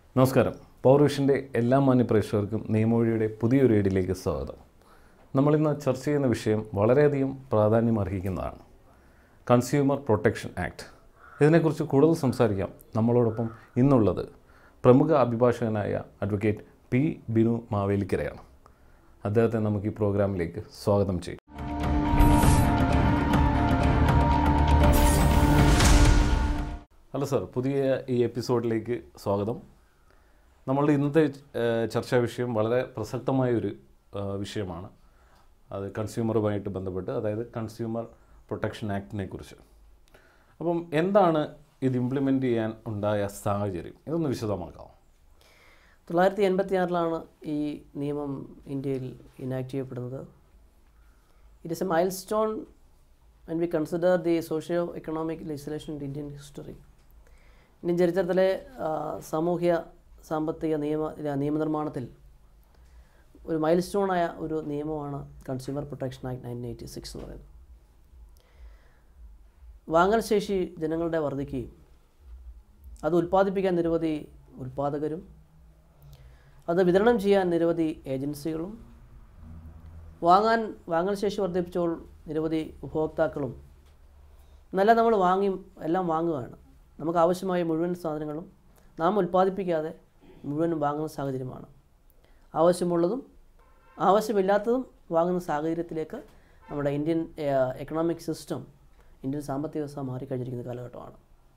നമസ്കാരം പൗർവിഷൻ്റെ എല്ലാ മാന്യ പ്രേക്ഷകർക്കും നിയമവഴിയുടെ പുതിയൊരു ഏടിലേക്ക് സ്വാഗതം നമ്മളിന്ന് ചർച്ച ചെയ്യുന്ന വിഷയം വളരെയധികം പ്രാധാന്യം അർഹിക്കുന്നതാണ് കൺസ്യൂമർ പ്രൊട്ടക്ഷൻ ആക്ട് ഇതിനെക്കുറിച്ച് കൂടുതൽ സംസാരിക്കാം നമ്മളോടൊപ്പം ഇന്നുള്ളത് പ്രമുഖ അഭിഭാഷകനായ അഡ്വക്കേറ്റ് പി ബിനു മാവേലിക്കരയാണ് അദ്ദേഹത്തെ നമുക്ക് ഈ പ്രോഗ്രാമിലേക്ക് സ്വാഗതം ചെയ്യും ഹലോ സാർ പുതിയ ഈ എപ്പിസോഡിലേക്ക് സ്വാഗതം നമ്മളുടെ ഇന്നത്തെ ഏഹ്, ചർച്ചാ വിഷയം വളരെ പ്രസക്തമായ ഒരു ഏഹ്, വിഷയമാണ് അത് കൺസ്യൂമറുമായിട്ട് ബന്ധപ്പെട്ട് അതായത് കൺസ്യൂമർ പ്രൊട്ടക്ഷൻ ആക്ടിനെ കുറിച്ച് അപ്പം എന്താണ് ഇത് ഇംപ്ലിമെൻ്റ് ചെയ്യാൻ ഉണ്ടായ സാഹചര്യം ഇതൊന്ന് വിശദമാക്കാം തൊള്ളായിരത്തി എൺപത്തി ആറിലാണ് ഈ നിയമം ഇന്ത്യയിൽ ഇനാക്ട് ചെയ്യപ്പെടുന്നത് it is a milestone when we consider the socio economic legislation in Indian history Indian ചരിത്രത്തിലെ ആ, സാമൂഹ്യ സാമ്പത്തിക നിയമ ഇല്ല, നിയമനിർമ്മാണത്തിൽ ഒരു മൈൽ സ്റ്റോണായ ഒരു നിയമമാണ് consumer protection act nineteen eighty six എന്ന് പറയുന്നത് വാങ്ങൽ ശേഷി ജനങ്ങളുടെ വർദ്ധിക്കുകയും അത് ഉൽപ്പാദിപ്പിക്കാൻ നിരവധി ഉൽപ്പാദകരും അത് വിതരണം ചെയ്യാൻ നിരവധി ഏജൻസികളും വാങ്ങാൻ വാങ്ങൽ ശേഷി വർദ്ധിപ്പിച്ചപ്പോൾ നിരവധി ഉപഭോക്താക്കളും നല്ല നമ്മൾ വാങ്ങി എല്ലാം വാങ്ങുകയാണ് നമുക്ക് ആവശ്യമായ മുഴുവൻ സാധനങ്ങളും നാം ഉൽപ്പാദിപ്പിക്കാതെ മുഴുവനും വാങ്ങുന്ന സാഹചര്യമാണ് ആവശ്യമുള്ളതും ആവശ്യമില്ലാത്തതും വാങ്ങുന്ന സാഹചര്യത്തിലേക്ക് നമ്മുടെ ഇന്ത്യൻ എക്കണോമിക് സിസ്റ്റം ഇന്ത്യൻ സാമ്പത്തിക വ്യവസ്ഥ മാറിക്കഴിഞ്ഞിരിക്കുന്ന കാലഘട്ടമാണ്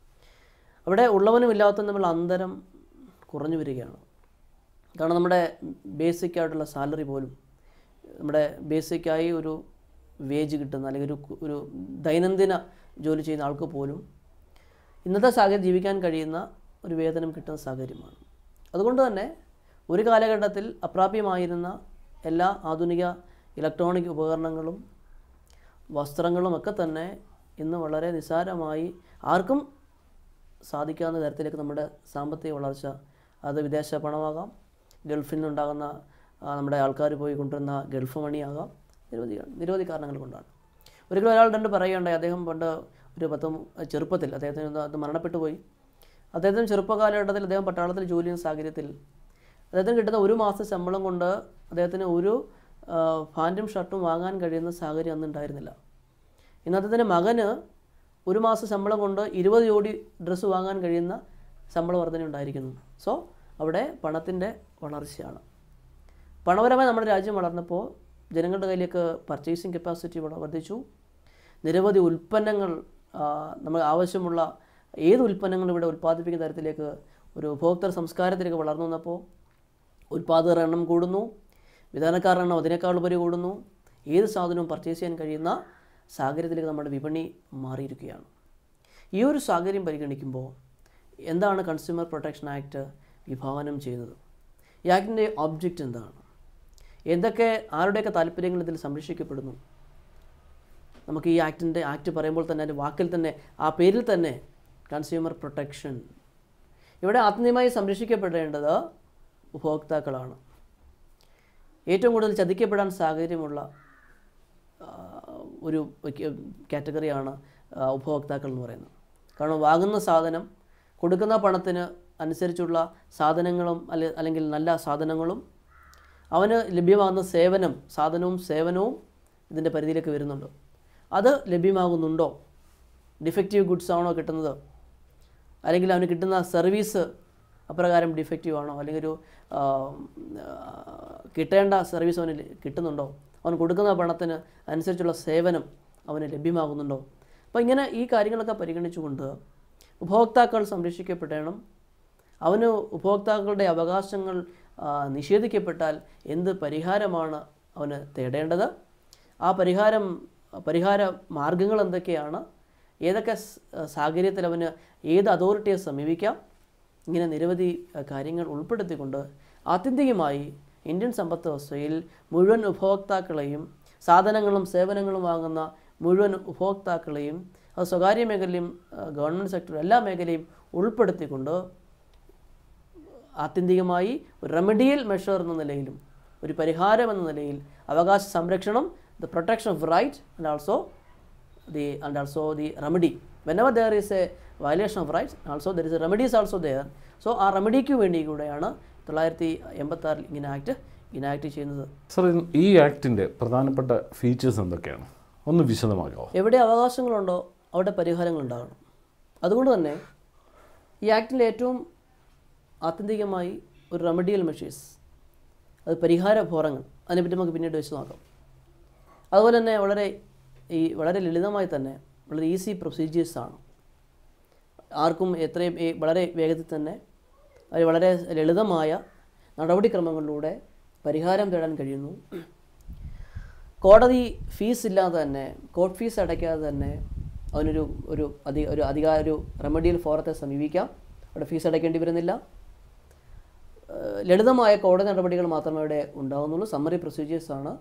അവിടെ ഉള്ളവനും ഇല്ലാത്തവനും തമ്മിലുള്ള അന്തരം കുറഞ്ഞു വരികയാണ് കാരണം നമ്മുടെ ബേസിക് ആയിട്ടുള്ള സാലറി പോലും നമ്മുടെ ബേസിക്കായി ഒരു വേജ് കിട്ടുന്ന അല്ലെങ്കിൽ ഒരു കു- ഒരു ദൈനംദിന ജോലി ചെയ്യുന്ന ആൾക്ക് പോലും ഇന്നത്തെ സാഹചര്യം ജീവിക്കാൻ കഴിയുന്ന ഒരു വേതനം കിട്ടുന്ന സാഹചര്യമാണ് അതുകൊണ്ട് തന്നെ ഒരു കാലഘട്ടത്തിൽ അപ്രാപ്യമായിരുന്ന എല്ലാ ആധുനിക ഇലക്ട്രോണിക് ഉപകരണങ്ങളും വസ്ത്രങ്ങളും ഒക്കെ തന്നെ ഇന്ന് വളരെ നിസ്സാരമായി ആർക്കും സാധിക്കാവുന്ന തരത്തിലേക്ക് നമ്മുടെ സാമ്പത്തിക വളർച്ച അത് വിദേശ പണമാകാം ഗൾഫിൽ നിന്നുണ്ടാകുന്ന ആ, നമ്മുടെ ആൾക്കാർ പോയി കൊണ്ടുവരുന്ന ഗൾഫ് മണിയാകാം നിരവധി നിരവധി കാരണങ്ങൾ കൊണ്ടാണ് ഒരിക്കലും ഒരാൾ രണ്ട് പറയുകയുണ്ടായി അദ്ദേഹം പണ്ട് ഒരു പത്ത് മു- ചെറുപ്പത്തിൽ അദ്ദേഹത്തിന് ഒന്ന് അത് മരണപ്പെട്ടു പോയി അദ്ദേഹത്തിന് ചെറുപ്പകാലഘട്ടത്തിൽ അദ്ദേഹം പട്ടാളത്തിൽ ജോലി ചെയ്യുന്ന സാഹചര്യത്തിൽ അദ്ദേഹത്തിന് കിട്ടുന്ന ഒരു മാസം ശമ്പളം കൊണ്ട് അദ്ദേഹത്തിന് ഒരു ആ, പാൻറ്റും ഷർട്ടും വാങ്ങാൻ കഴിയുന്ന സാഹചര്യം അന്ന് ഉണ്ടായിരുന്നില്ല ഇന്ന് അദ്ദേഹത്തിൻ്റെ മകന് ഒരു മാസം ശമ്പളം കൊണ്ട് ഇരുപത് ജോഡി ഡ്രസ്സ് വാങ്ങാൻ കഴിയുന്ന ശമ്പള വർധന ഉണ്ടായിരിക്കുന്നു സോ അവിടെ പണത്തിൻ്റെ വളർച്ചയാണ് പണപരമായി നമ്മുടെ രാജ്യം വളർന്നപ്പോൾ ജനങ്ങളുടെ കയ്യിലേക്ക് പർച്ചേസിങ് കപ്പാസിറ്റി വർദ്ധിച്ചു നിരവധി ഉൽപ്പന്നങ്ങൾ ആ, നമ്മൾ ആവശ്യമുള്ള ഏത് ഉൽപ്പന്നങ്ങളും ഇവിടെ ഉൽപ്പാദിപ്പിക്കുന്ന തരത്തിലേക്ക് ഒരു ഉപഭോക്തൃ സംസ്കാരത്തിലേക്ക് വളർന്നു വന്നപ്പോൾ ഉൽപ്പാദകരുടെ എണ്ണം കൂടുന്നു വിതരണക്കാരുടെ എണ്ണം അതിനേക്കാൾ ഉപരി കൂടുന്നു ഏത് സാധനവും പർച്ചേസ് ചെയ്യാൻ കഴിയുന്ന സാഹചര്യത്തിലേക്ക് നമ്മുടെ വിപണി മാറിയിരിക്കുകയാണ് ഈ ഒരു സാഹചര്യം പരിഗണിക്കുമ്പോൾ എന്താണ് കൺസ്യൂമർ പ്രൊട്ടക്ഷൻ ആക്ട് വിഭാവനം ചെയ്യുന്നത് ഈ ആക്ടിൻ്റെ ഒബ്ജക്റ്റ് എന്താണ് എന്തൊക്കെ ആരുടെയൊക്കെ താല്പര്യങ്ങൾ ഇതിൽ സംരക്ഷിക്കപ്പെടുന്നു നമുക്ക് ഈ ആക്ടിൻ്റെ ആക്ട് പറയുമ്പോൾ തന്നെ അതിൻ്റെ വാക്കിൽ തന്നെ ആ പേരിൽ തന്നെ കൺസ്യൂമർ പ്രൊട്ടക്ഷൻ ഇവിടെ ആത്മീയമായി സംരക്ഷിക്കപ്പെടേണ്ടത് ഉപഭോക്താക്കളാണ് ഏറ്റവും കൂടുതൽ ചതിക്കപ്പെടാൻ സാഹചര്യമുള്ള ആ, ഒരു കാറ്റഗറിയാണ് ആ, ഉപഭോക്താക്കൾ എന്ന് പറയുന്നത് കാരണം വാങ്ങുന്ന സാധനം കൊടുക്കുന്ന പണത്തിന് അനുസരിച്ചുള്ള സാധനങ്ങളും അല്ലെ അല്ലെങ്കിൽ നല്ല സാധനങ്ങളും അവന് ലഭ്യമാകുന്ന സേവനം സാധനവും സേവനവും ഇതിൻ്റെ പരിധിയിലേക്ക് വരുന്നുണ്ട് അത് ലഭ്യമാകുന്നുണ്ടോ ഡിഫക്റ്റീവ് ഗുഡ്സ് ആണോ കിട്ടുന്നത് അല്ലെങ്കിൽ അവന് കിട്ടുന്ന സർവീസ് അപ്രകാരം ഡിഫക്റ്റീവ് ആണോ അല്ലെങ്കിൽ ഒരു ആ, ആ, കിട്ടേണ്ട സർവീസ് അവന് ല- കിട്ടുന്നുണ്ടോ അവൻ കൊടുക്കുന്ന പണത്തിന് അനുസരിച്ചുള്ള സേവനം അവന് ലഭ്യമാകുന്നുണ്ടോ അപ്പോൾ ഇങ്ങനെ ഈ കാര്യങ്ങളൊക്കെ പരിഗണിച്ചുകൊണ്ട് ഉപഭോക്താക്കൾ സംരക്ഷിക്കപ്പെടണം അവന് ഉപഭോക്താക്കളുടെ അവകാശങ്ങൾ ആ, നിഷേധിക്കപ്പെട്ടാൽ എന്ത് പരിഹാരമാണ് അവന് തേടേണ്ടത് ആ പരിഹാരം പരിഹാര മാർഗങ്ങൾ എന്തൊക്കെയാണ് ഏതൊക്കെ സ്- സാഹചര്യത്തിൽ അവന് ഏത് അതോറിറ്റിയെ സമീപിക്കാം ഇങ്ങനെ നിരവധി അഹ്, കാര്യങ്ങൾ ഉൾപ്പെടുത്തിക്കൊണ്ട് ആത്യന്തികമായി ഇന്ത്യൻ സമ്പദ് വ്യവസ്ഥയിൽ മുഴുവൻ ഉപഭോക്താക്കളെയും സാധനങ്ങളും സേവനങ്ങളും വാങ്ങുന്ന മുഴുവൻ ഉപഭോക്താക്കളെയും അത് സ്വകാര്യ മേഖലയും അഹ്, ഗവൺമെൻറ് സെക്ടറും എല്ലാ മേഖലയും ഉൾപ്പെടുത്തിക്കൊണ്ട് ആത്യന്തികമായി ഒരു റെമഡിയൽ മെഷർ എന്ന നിലയിലും ഒരു പരിഹാരം എന്ന നിലയിൽ അവകാശ സംരക്ഷണം the protection of right and also the and also the remedy. Whenever there is a violation of rights, also there is a remedy is also there. So ആ റെമഡിക്ക് വേണ്ടി കൂടെയാണ് തൊള്ളായിരത്തി എൺപത്തി ആറിൽ ഇങ്ങനെ ആക്ട് ഇനാക്ട് ചെയ്യുന്നത് സർ ഈ ആക്ടിൻ്റെ പ്രധാനപ്പെട്ട ഫീച്ചേഴ്സ് എന്തൊക്കെയാണ് ഒന്ന് വിശദമാക്കാമോ എവിടെ അവകാശങ്ങളുണ്ടോ അവിടെ പരിഹാരങ്ങൾ ഉണ്ടാകണം അതുകൊണ്ട് തന്നെ ഈ ആക്ടിൻ്റെ ഏറ്റവും ആത്യന്തികമായി ഒരു റെമഡിയൽ മെഷേഴ്സ് അത് പരിഹാര ഫോറങ്ങൾ അതിനെപ്പറ്റി നമുക്ക് പിന്നീട് വെച്ച് നോക്കാം അതുപോലെ തന്നെ വളരെ ഈ വളരെ ലളിതമായി തന്നെ വളരെ ഈസി പ്രൊസീജിയേഴ്സാണ് ആർക്കും എത്രയും ഈ വളരെ വേഗത്തിൽ തന്നെ അത് വളരെ ലളിതമായ നടപടിക്രമങ്ങളിലൂടെ പരിഹാരം തേടാൻ കഴിയുന്നു കോടതി ഫീസ് ഇല്ലാതെ തന്നെ കോർട്ട് ഫീസ് അടയ്ക്കാതെ തന്നെ അവനൊരു ഒരു അധി ഒരു അധികാര ഒരു റെമഡിയൽ ഫോറത്തെ സമീപിക്കാം അവിടെ ഫീസ് അടയ്ക്കേണ്ടി വരുന്നില്ല ഏഹ് ലളിതമായ കോടതി നടപടികൾ മാത്രമേ ഇവിടെ ഉണ്ടാകുന്നുള്ളൂ സമ്മറി പ്രൊസീജിയേഴ്സാണ്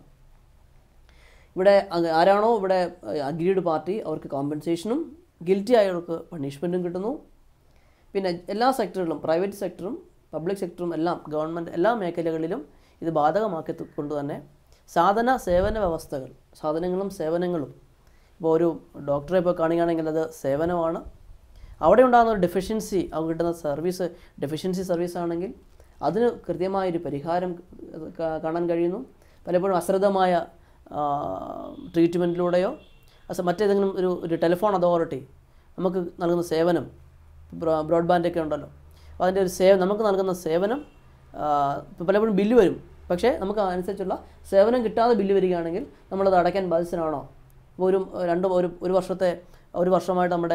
ഇവിടെ അത് ആരാണോ ഇവിടെ അഗ്രീഡ് പാർട്ടി അവർക്ക് കോമ്പൻസേഷനും ഗിൽറ്റി ആയവർക്ക് പണിഷ്മെൻറ്റും കിട്ടുന്നു പിന്നെ എല്ലാ സെക്ടറുകളും പ്രൈവറ്റ് സെക്ടറും പബ്ലിക് സെക്ടറും എല്ലാം ഗവൺമെൻറ് എല്ലാ മേഖലകളിലും ഇത് ബാധകമാക്കി കൊണ്ട് തന്നെ സാധന സേവന വ്യവസ്ഥകൾ സാധനങ്ങളും സേവനങ്ങളും ഇപ്പോൾ ഒരു ഡോക്ടറെ ഇപ്പോൾ കാണുകയാണെങ്കിൽ അത് സേവനമാണ് അവിടെ ഉണ്ടാകുന്ന ഒരു ഡെഫിഷ്യൻസി അവർക്ക് കിട്ടുന്ന സർവീസ് ഡെഫിഷ്യൻസി സർവീസ് ആണെങ്കിൽ അതിന് കൃത്യമായൊരു പരിഹാരം കാ- കാണാൻ കഴിയുന്നു പലപ്പോഴും അശ്രദ്ധമായ ട്രീറ്റ്മെൻറ്റിലൂടെയോ അസ മറ്റേതെങ്കിലും ഒരു ഒരു ടെലിഫോൺ അതോറിറ്റി നമുക്ക് നൽകുന്ന സേവനം ബ്രോ ബ്രോഡ്ബാൻഡൊക്കെ ഉണ്ടല്ലോ അപ്പോൾ അതിൻ്റെ ഒരു സേവ നമുക്ക് നൽകുന്ന സേവനം ആ, ഇപ്പോൾ പലപ്പോഴും ബില്ല് വരും പക്ഷേ നമുക്ക് അനുസരിച്ചുള്ള സേവനം കിട്ടാതെ ബില്ല് വരികയാണെങ്കിൽ നമ്മളത് അടയ്ക്കാൻ ബാധ്യസ്ഥനാണോ ഇപ്പോൾ ഒരു രണ്ട് ഒരു ഒരു വർഷത്തെ ഒരു വർഷമായിട്ട് നമ്മുടെ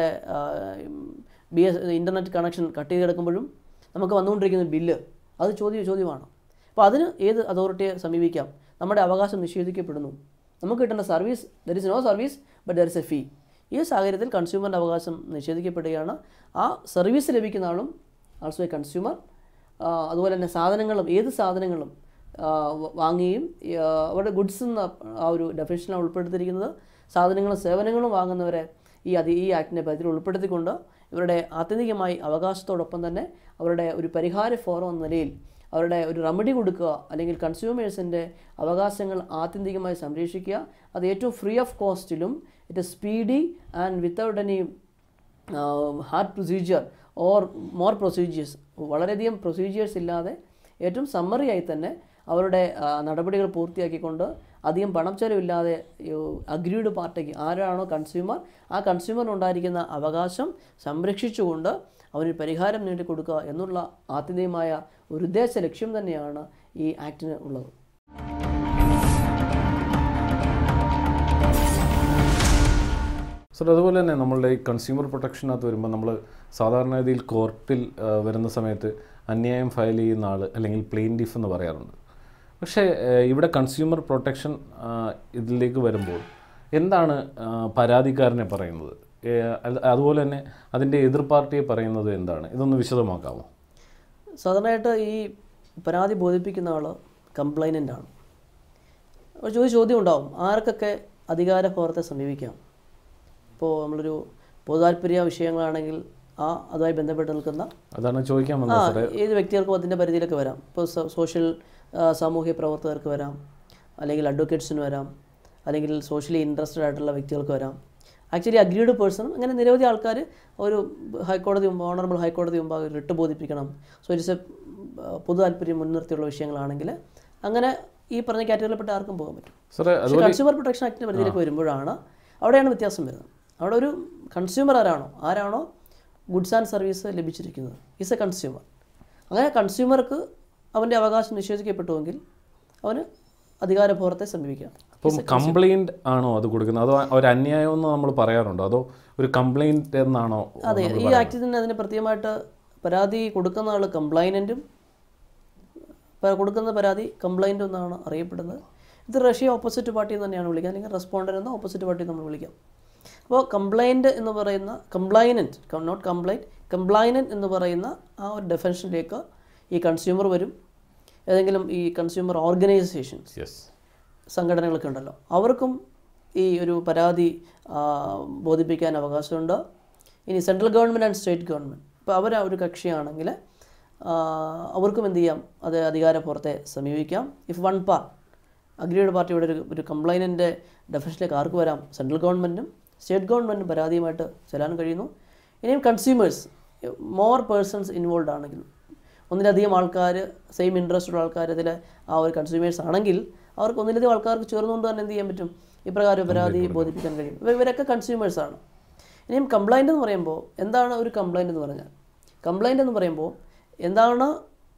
B S internet connection cut ചെയ്ത് കിടക്കുമ്പോഴും നമുക്ക് വന്നുകൊണ്ടിരിക്കുന്ന ബില്ല് അത് ചോദ്യം ചോദ്യമാണ് അപ്പോൾ അതിന് ഏത് അതോറിറ്റിയെ സമീപിക്കാം നമ്മുടെ അവകാശം നിഷേധിക്കപ്പെടുന്നു നമുക്ക് കിട്ടേണ്ട service there is no service but there is a fee ഈ സാഹചര്യത്തിൽ കൺസ്യൂമറിൻ്റെ അവകാശം നിഷേധിക്കപ്പെടുകയാണ് ആ സർവീസ് ലഭിക്കുന്ന ആളും ആൾസോ എ കൺസ്യൂമർ അതുപോലെ തന്നെ സാധനങ്ങളും ഏത് സാധനങ്ങളും ആ, വ- വാങ്ങുകയും ഈ, ആ, അവരുടെ ഗുഡ്സ് എന്ന ആ ഒരു ഡെഫിനിഷനാണ് ഉൾപ്പെടുത്തിയിരിക്കുന്നത് സാധനങ്ങളും സേവനങ്ങളും വാങ്ങുന്നവരെ ഈ അതി ഈ ആക്ടിൻ്റെ പരിധിയിൽ ഉൾപ്പെടുത്തിക്കൊണ്ട് ഇവരുടെ ആത്യന്തികമായി അവകാശത്തോടൊപ്പം തന്നെ അവരുടെ ഒരു പരിഹാര ഫോറം എന്ന നിലയിൽ അവരുടെ ഒരു റെമഡി കൊടുക്കുക അല്ലെങ്കിൽ കൺസ്യൂമേഴ്സിൻ്റെ അവകാശങ്ങൾ ആത്യന്തികമായി സംരക്ഷിക്കുക അത് ഏറ്റവും ഫ്രീ ഓഫ് കോസ്റ്റിലും it speedy and without any hard procedure or more procedures വളരെയധികം പ്രൊസീജിയേഴ്സ് ഇല്ലാതെ ഏറ്റവും സമ്മറിയായി തന്നെ അവരുടെ ആ, നടപടികൾ പൂർത്തിയാക്കിക്കൊണ്ട് അധികം പണം ചെലവില്ലാതെ അഗ്രീഡ് പാർട്ടിക്ക് ആരാണോ കൺസ്യൂമർ ആ കൺസ്യൂമറിന് ഉണ്ടായിരിക്കുന്ന അവകാശം സംരക്ഷിച്ചുകൊണ്ട് അവന് പരിഹാരം നേടിക്കൊടുക്കുക എന്നുള്ള ആത്യന്തികമായ ഒരു ഉദ്ദേശ ലക്ഷ്യം തന്നെയാണ് ഈ ആക്ടിന് ഉള്ളത് സർ അതുപോലെ തന്നെ നമ്മളുടെ ഈ കൺസ്യൂമർ പ്രൊട്ടക്ഷനകത്ത് വരുമ്പോൾ നമ്മൾ സാധാരണഗതിയിൽ കോർട്ടിൽ ആ, വരുന്ന സമയത്ത് അന്യായം ഫയൽ ചെയ്യുന്ന ആൾ അല്ലെങ്കിൽ പ്ലെയിൻറ്റിഫ് എന്ന് പറയാറുണ്ട് പക്ഷേ ആ, ഇവിടെ കൺസ്യൂമർ പ്രൊട്ടക്ഷൻ ആ, ഇതിലേക്ക് വരുമ്പോൾ എന്താണ് ആ, പരാതിക്കാരനെ പറയുന്നത് ഏ, അത് അതുപോലെ തന്നെ അതിൻ്റെ എതിർ പാർട്ടിയെ പറയുന്നത് എന്താണ് ഇതൊന്ന് വിശദമാക്കാമോ സാധാരണയായിട്ട് ഈ പരാതി ബോധിപ്പിക്കുന്ന ആൾ കംപ്ലൈനൻ്റ് ആണ് ഒരു ചോദ്യ ചോദ്യം ഉണ്ടാവും ആർക്കൊക്കെ അധികാര ഫോറത്തെ സമീപിക്കാം ഇപ്പോൾ നമ്മളൊരു പൊതുതാൽപര്യ വിഷയങ്ങളാണെങ്കിൽ ആ അതുമായി ബന്ധപ്പെട്ട് നിൽക്കുന്ന അതാണ് ചോദിക്കാൻ ആ വന്നത് സാറേ ഏത് വ്യക്തികൾക്കും അതിൻ്റെ പരിധിയിലൊക്കെ വരാം ഇപ്പോൾ സോ- സോഷ്യൽ ആ, സാമൂഹ്യ പ്രവർത്തകർക്ക് വരാം അല്ലെങ്കിൽ അഡ്വക്കേറ്റ്സിന് വരാം അല്ലെങ്കിൽ സോഷ്യലി ഇൻട്രസ്റ്റഡ് ആയിട്ടുള്ള വ്യക്തികൾക്ക് വരാം ആക്ച്വലി അഗ്രീഡ് പേഴ്സണും അങ്ങനെ നിരവധി ആൾക്കാർ ഒരു ഹൈക്കോടതി മുമ്പ് ഓണറബിൾ ഹൈക്കോടതി മുമ്പാകെ റിട്ട് ബോധിപ്പിക്കണം സോ ഇറ്റ്സ് എ പൊതു താല്പര്യം മുൻനിർത്തിയുള്ള വിഷയങ്ങളാണെങ്കിൽ അങ്ങനെ ഈ പറഞ്ഞ കാറ്റഗറിയിൽപ്പെട്ട ആർക്കും പോകാൻ പറ്റും സാറേ അത് പക്ഷേ കൺസ്യൂമർ പ്രൊട്ടക്ഷൻ ആക്ടിൻ്റെ പരിധിയിലേക്ക് വരുമ്പോഴാണ് അവിടെയാണ് വ്യത്യാസം വരുന്നത് അവിടെ ഒരു കൺസ്യൂമർ ആരാണോ ആരാണോ ഗുഡ്സ് ആൻഡ് സർവീസ് ലഭിച്ചിരിക്കുന്നത് ഈസ് എ കൺസ്യൂമർ അങ്ങനെ കൺസ്യൂമർക്ക് അവൻ്റെ അവകാശം നിഷേധിക്കപ്പെട്ടുവെങ്കിൽ അവന് അധികാരഭോഗത്തെ സമീപിക്കാം അപ്പം കംപ്ലൈൻറ്റ് ആണോ അത് കൊടുക്കുന്നത് അതോ ഒരു അന്യായം എന്ന് നമ്മൾ പറയാറുണ്ടോ അതോ ഒരു കംപ്ലൈൻറ്റ് എന്നാണോ അതെ ഈ ആക്ടിൽ തന്നെ അതിന് പ്രത്യേകമായിട്ട് പരാതി കൊടുക്കുന്ന ആൾ കംപ്ലൈനൻറ്റും കൊടുക്കുന്ന പരാതി കംപ്ലൈൻറ്റ് എന്നാണ് അറിയപ്പെടുന്നത് ഇത് റഷ്യ ഓപ്പോസിറ്റ് പാർട്ടി എന്ന് തന്നെയാണ് വിളിക്കുക അല്ലെങ്കിൽ റെസ്പോണ്ടർ എന്ന ഓപ്പോസിറ്റ് പാർട്ടി നമ്മൾ വിളിക്കാം അപ്പോൾ കംപ്ലൈൻറ്റ് എന്ന് പറയുന്ന കംപ്ലൈനൻറ്റ് നോട്ട് കംപ്ലൈൻറ്റ് കംപ്ലൈനൻറ്റ് എന്ന് പറയുന്ന ആ ഒരു ഡെഫിനേഷനിലേക്ക് ഈ കൺസ്യൂമർ വരും ഏതെങ്കിലും ഈ കൺസ്യൂമർ ഓർഗനൈസേഷൻസ് യെസ് സംഘടനകളൊക്കെ ഉണ്ടല്ലോ അവർക്കും ഈ ഒരു പരാതി ആ, ബോധിപ്പിക്കാൻ അവകാശമുണ്ട് ഇനി central government and state government ഇപ്പോൾ അവർ ഒരു കക്ഷിയാണെങ്കിൽ ആ, അവർക്കും എന്ത് ചെയ്യാം അത് അധികാരപ്പുറത്തെ സമീപിക്കാം ഇഫ് വൺ പാർട്ട് അഗ്രീഡ് പാർട്ടിയുടെ ഒരു ഒരു കംപ്ലൈനൻ്റെ ഡെഫിനേഷനിലേക്ക് ആർക്ക് വരാം സെൻട്രൽ ഗവൺമെൻറ്റും സ്റ്റേറ്റ് ഗവൺമെൻറ് പരാതിയുമായിട്ട് ചെല്ലാൻ കഴിയുന്നു ഇനിയും കൺസ്യൂമേഴ്സ് മോർ പേഴ്സൺസ് ഇൻവോൾവ് ആണെങ്കിൽ ഒന്നിലധികം ആൾക്കാർ സെയിം ഇൻട്രസ്റ്റ് ഉള്ള ആൾക്കാർ ഇതിൽ ആ ഒരു കൺസ്യൂമേഴ്സ് ആണെങ്കിൽ അവർക്ക് ഒന്നിലധികം ആൾക്കാർക്ക് ചേർന്നുകൊണ്ട് തന്നെ എന്ത് ചെയ്യാൻ പറ്റും ഇപ്രകാരം പരാതി ബോധിപ്പിക്കാൻ കഴിയും ഇവ- ഇവരൊക്കെ കൺസ്യൂമേഴ്സ് ആണ് ഇനിയും കംപ്ലൈൻ്റ് എന്ന് പറയുമ്പോൾ എന്താണ് ഒരു കംപ്ലൈൻ്റ് എന്ന് പറഞ്ഞാൽ കംപ്ലൈൻ്റ് എന്ന് പറയുമ്പോൾ എന്താണ്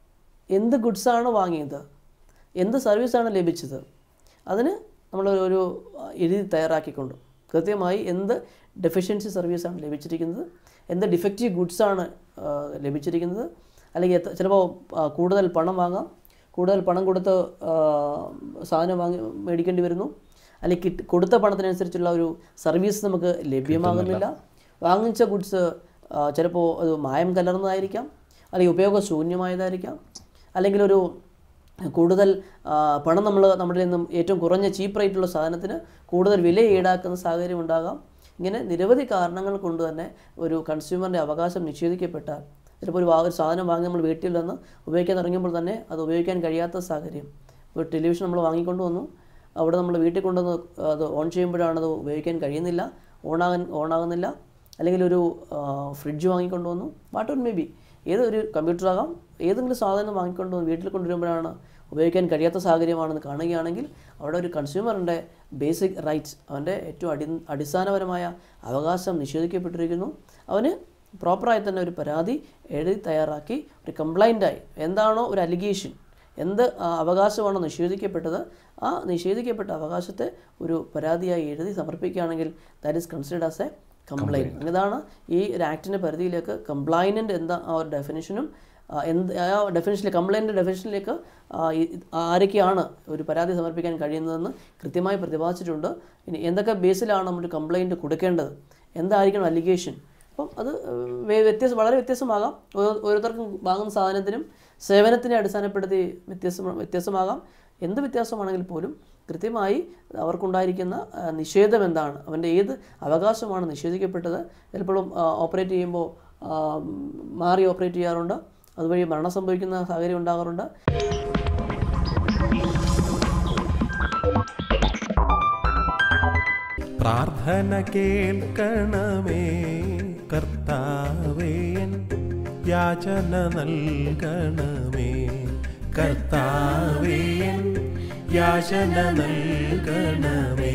എന്ത് ഗുഡ്സാണ് വാങ്ങിയത് എന്ത് സർവീസാണ് ലഭിച്ചത് അതിന് നമ്മൾ ഒരു എഴുതി തയ്യാറാക്കിക്കൊണ്ട് കൃത്യമായി എന്ത് ഡെഫിഷ്യൻസി സർവീസാണ് ലഭിച്ചിരിക്കുന്നത് എന്ത് ഡിഫക്റ്റീവ് ഗുഡ്സാണ് ലഭിച്ചിരിക്കുന്നത് അല്ലെങ്കിൽ എത്ര ചിലപ്പോൾ ആ, കൂടുതൽ പണം വാങ്ങാം കൂടുതൽ പണം കൊടുത്ത് ആ, സാധനം വാങ്ങി മേടിക്കേണ്ടി വരുന്നു അല്ലെങ്കിൽ കിട്ട് കൊടുത്ത പണത്തിനനുസരിച്ചുള്ള ഒരു സർവീസ് നമുക്ക് ലഭ്യമാകുന്നില്ല വാങ്ങിച്ച ഗുഡ്സ് ചിലപ്പോൾ അത് മായം കലർന്നതായിരിക്കാം അല്ലെങ്കിൽ ഉപയോഗശൂന്യമായതായിരിക്കാം അല്ലെങ്കിൽ ഒരു കൂടുതൽ ആ, പണം നമ്മൾ നമ്മുടെ നിന്നും ഏറ്റവും കുറഞ്ഞ ചീപ്പ് റേറ്റുള്ള സാധനത്തിന് കൂടുതൽ വില ഈടാക്കുന്ന സാഹചര്യം ഉണ്ടാകാം ഇങ്ങനെ നിരവധി കാരണങ്ങൾ കൊണ്ട് തന്നെ ഒരു കൺസ്യൂമറിൻ്റെ അവകാശം നിഷേധിക്കപ്പെട്ടാൽ ചിലപ്പോൾ ഒരു വാ- ഒരു സാധനം വാങ്ങി നമ്മൾ വീട്ടിൽ നിന്ന് ഉപയോഗിക്കാൻ തുടങ്ങുമ്പോൾ തന്നെ അത് ഉപയോഗിക്കാൻ കഴിയാത്ത സാഹചര്യം ഒരു ടെലിവിഷൻ നമ്മൾ വാങ്ങിക്കൊണ്ട് വന്നു അവിടെ നമ്മൾ വീട്ടിൽ കൊണ്ടുവന്ന് അത് ഓൺ ചെയ്യുമ്പോഴാണ് അത് ഉപയോഗിക്കാൻ കഴിയുന്നില്ല ഓണാകാൻ ഓണാകുന്നില്ല അല്ലെങ്കിൽ ഒരു ഫ്രിഡ്ജ് വാങ്ങിക്കൊണ്ട് വന്നു വാട്ട് മേ ബി ഏതൊരു കമ്പ്യൂട്ടർ ആകാം ഏതെങ്കിലും സാധനം വാങ്ങിക്കൊണ്ട് വന്ന് വീട്ടിൽ കൊണ്ടുവരുമ്പോഴാണ് ഉപയോഗിക്കാൻ കഴിയാത്ത സാഹചര്യമാണെന്ന് കാണുകയാണെങ്കിൽ അവിടെ ഒരു കൺസ്യൂമറിൻ്റെ ബേസിക് റൈറ്റ്സ് അവൻ്റെ ഏറ്റവും അടി അടിസ്ഥാനപരമായ അവകാശം നിഷേധിക്കപ്പെട്ടിരിക്കുന്നു അവന് പ്രോപ്പറായി തന്നെ ഒരു പരാതി എഴുതി തയ്യാറാക്കി ഒരു കംപ്ലൈൻ്റായി എന്താണോ ഒരു അലിഗേഷൻ എന്ത് ആ, അവകാശമാണോ നിഷേധിക്കപ്പെട്ടത് ആ നിഷേധിക്കപ്പെട്ട അവകാശത്തെ ഒരു പരാതിയായി എഴുതി സമർപ്പിക്കുകയാണെങ്കിൽ that is considered as a complaint ഇതാണ് ഈ ഒരു ആക്ടിൻ്റെ പരിധിയിലേക്ക് കംപ്ലൈനൻ്റ് എന്താ ആ ഒരു ഡെഫിനിഷനും ആ, എന്ത് ആ ഡെഫിനിഷനിൽ കംപ്ലൈൻറ്റ് ഡെഫിനിഷനിലേക്ക് ആ, ഈ- ആരൊക്കെയാണ് ഒരു പരാതി സമർപ്പിക്കാൻ കഴിയുന്നതെന്ന് കൃത്യമായി പ്രതിപാദിച്ചിട്ടുണ്ട് ഇനി എന്തൊക്കെ ബേസിലാണ് നമ്മൾ കംപ്ലൈൻറ്റ് കൊടുക്കേണ്ടത് എന്തായിരിക്കണം അലിഗേഷൻ അപ്പം അത് വേ- വ്യത്യസ്ത വളരെ വ്യത്യസ്തമാകാം ഓരോ- ഓരോരുത്തർക്കും വാങ്ങുന്ന സാധനത്തിനും സേവനത്തിനെ അടിസ്ഥാനപ്പെടുത്തി വ്യത്യസ്ത വ്യത്യസ്തമാകാം എന്ത് വ്യത്യാസമാണെങ്കിൽ പോലും കൃത്യമായി അവർക്കുണ്ടായിരിക്കുന്ന ആ, നിഷേധം എന്താണ് അവൻ്റെ ഏത് അവകാശമാണ് നിഷേധിക്കപ്പെട്ടത് ചിലപ്പോഴും ഓപ്പറേറ്റ് ചെയ്യുമ്പോൾ ആ, മാറി ഓപ്പറേറ്റ് ചെയ്യാറുണ്ട് അതുവഴി മരണം സംഭവിക്കുന്ന സാഹചര്യം ഉണ്ടാകാറുണ്ട് പ്രാർത്ഥന കേൾക്കണമേ കർത്താവേയൻ യാചന നൽകണമേ കർത്താവേയൻ യാചന നൽകണമേ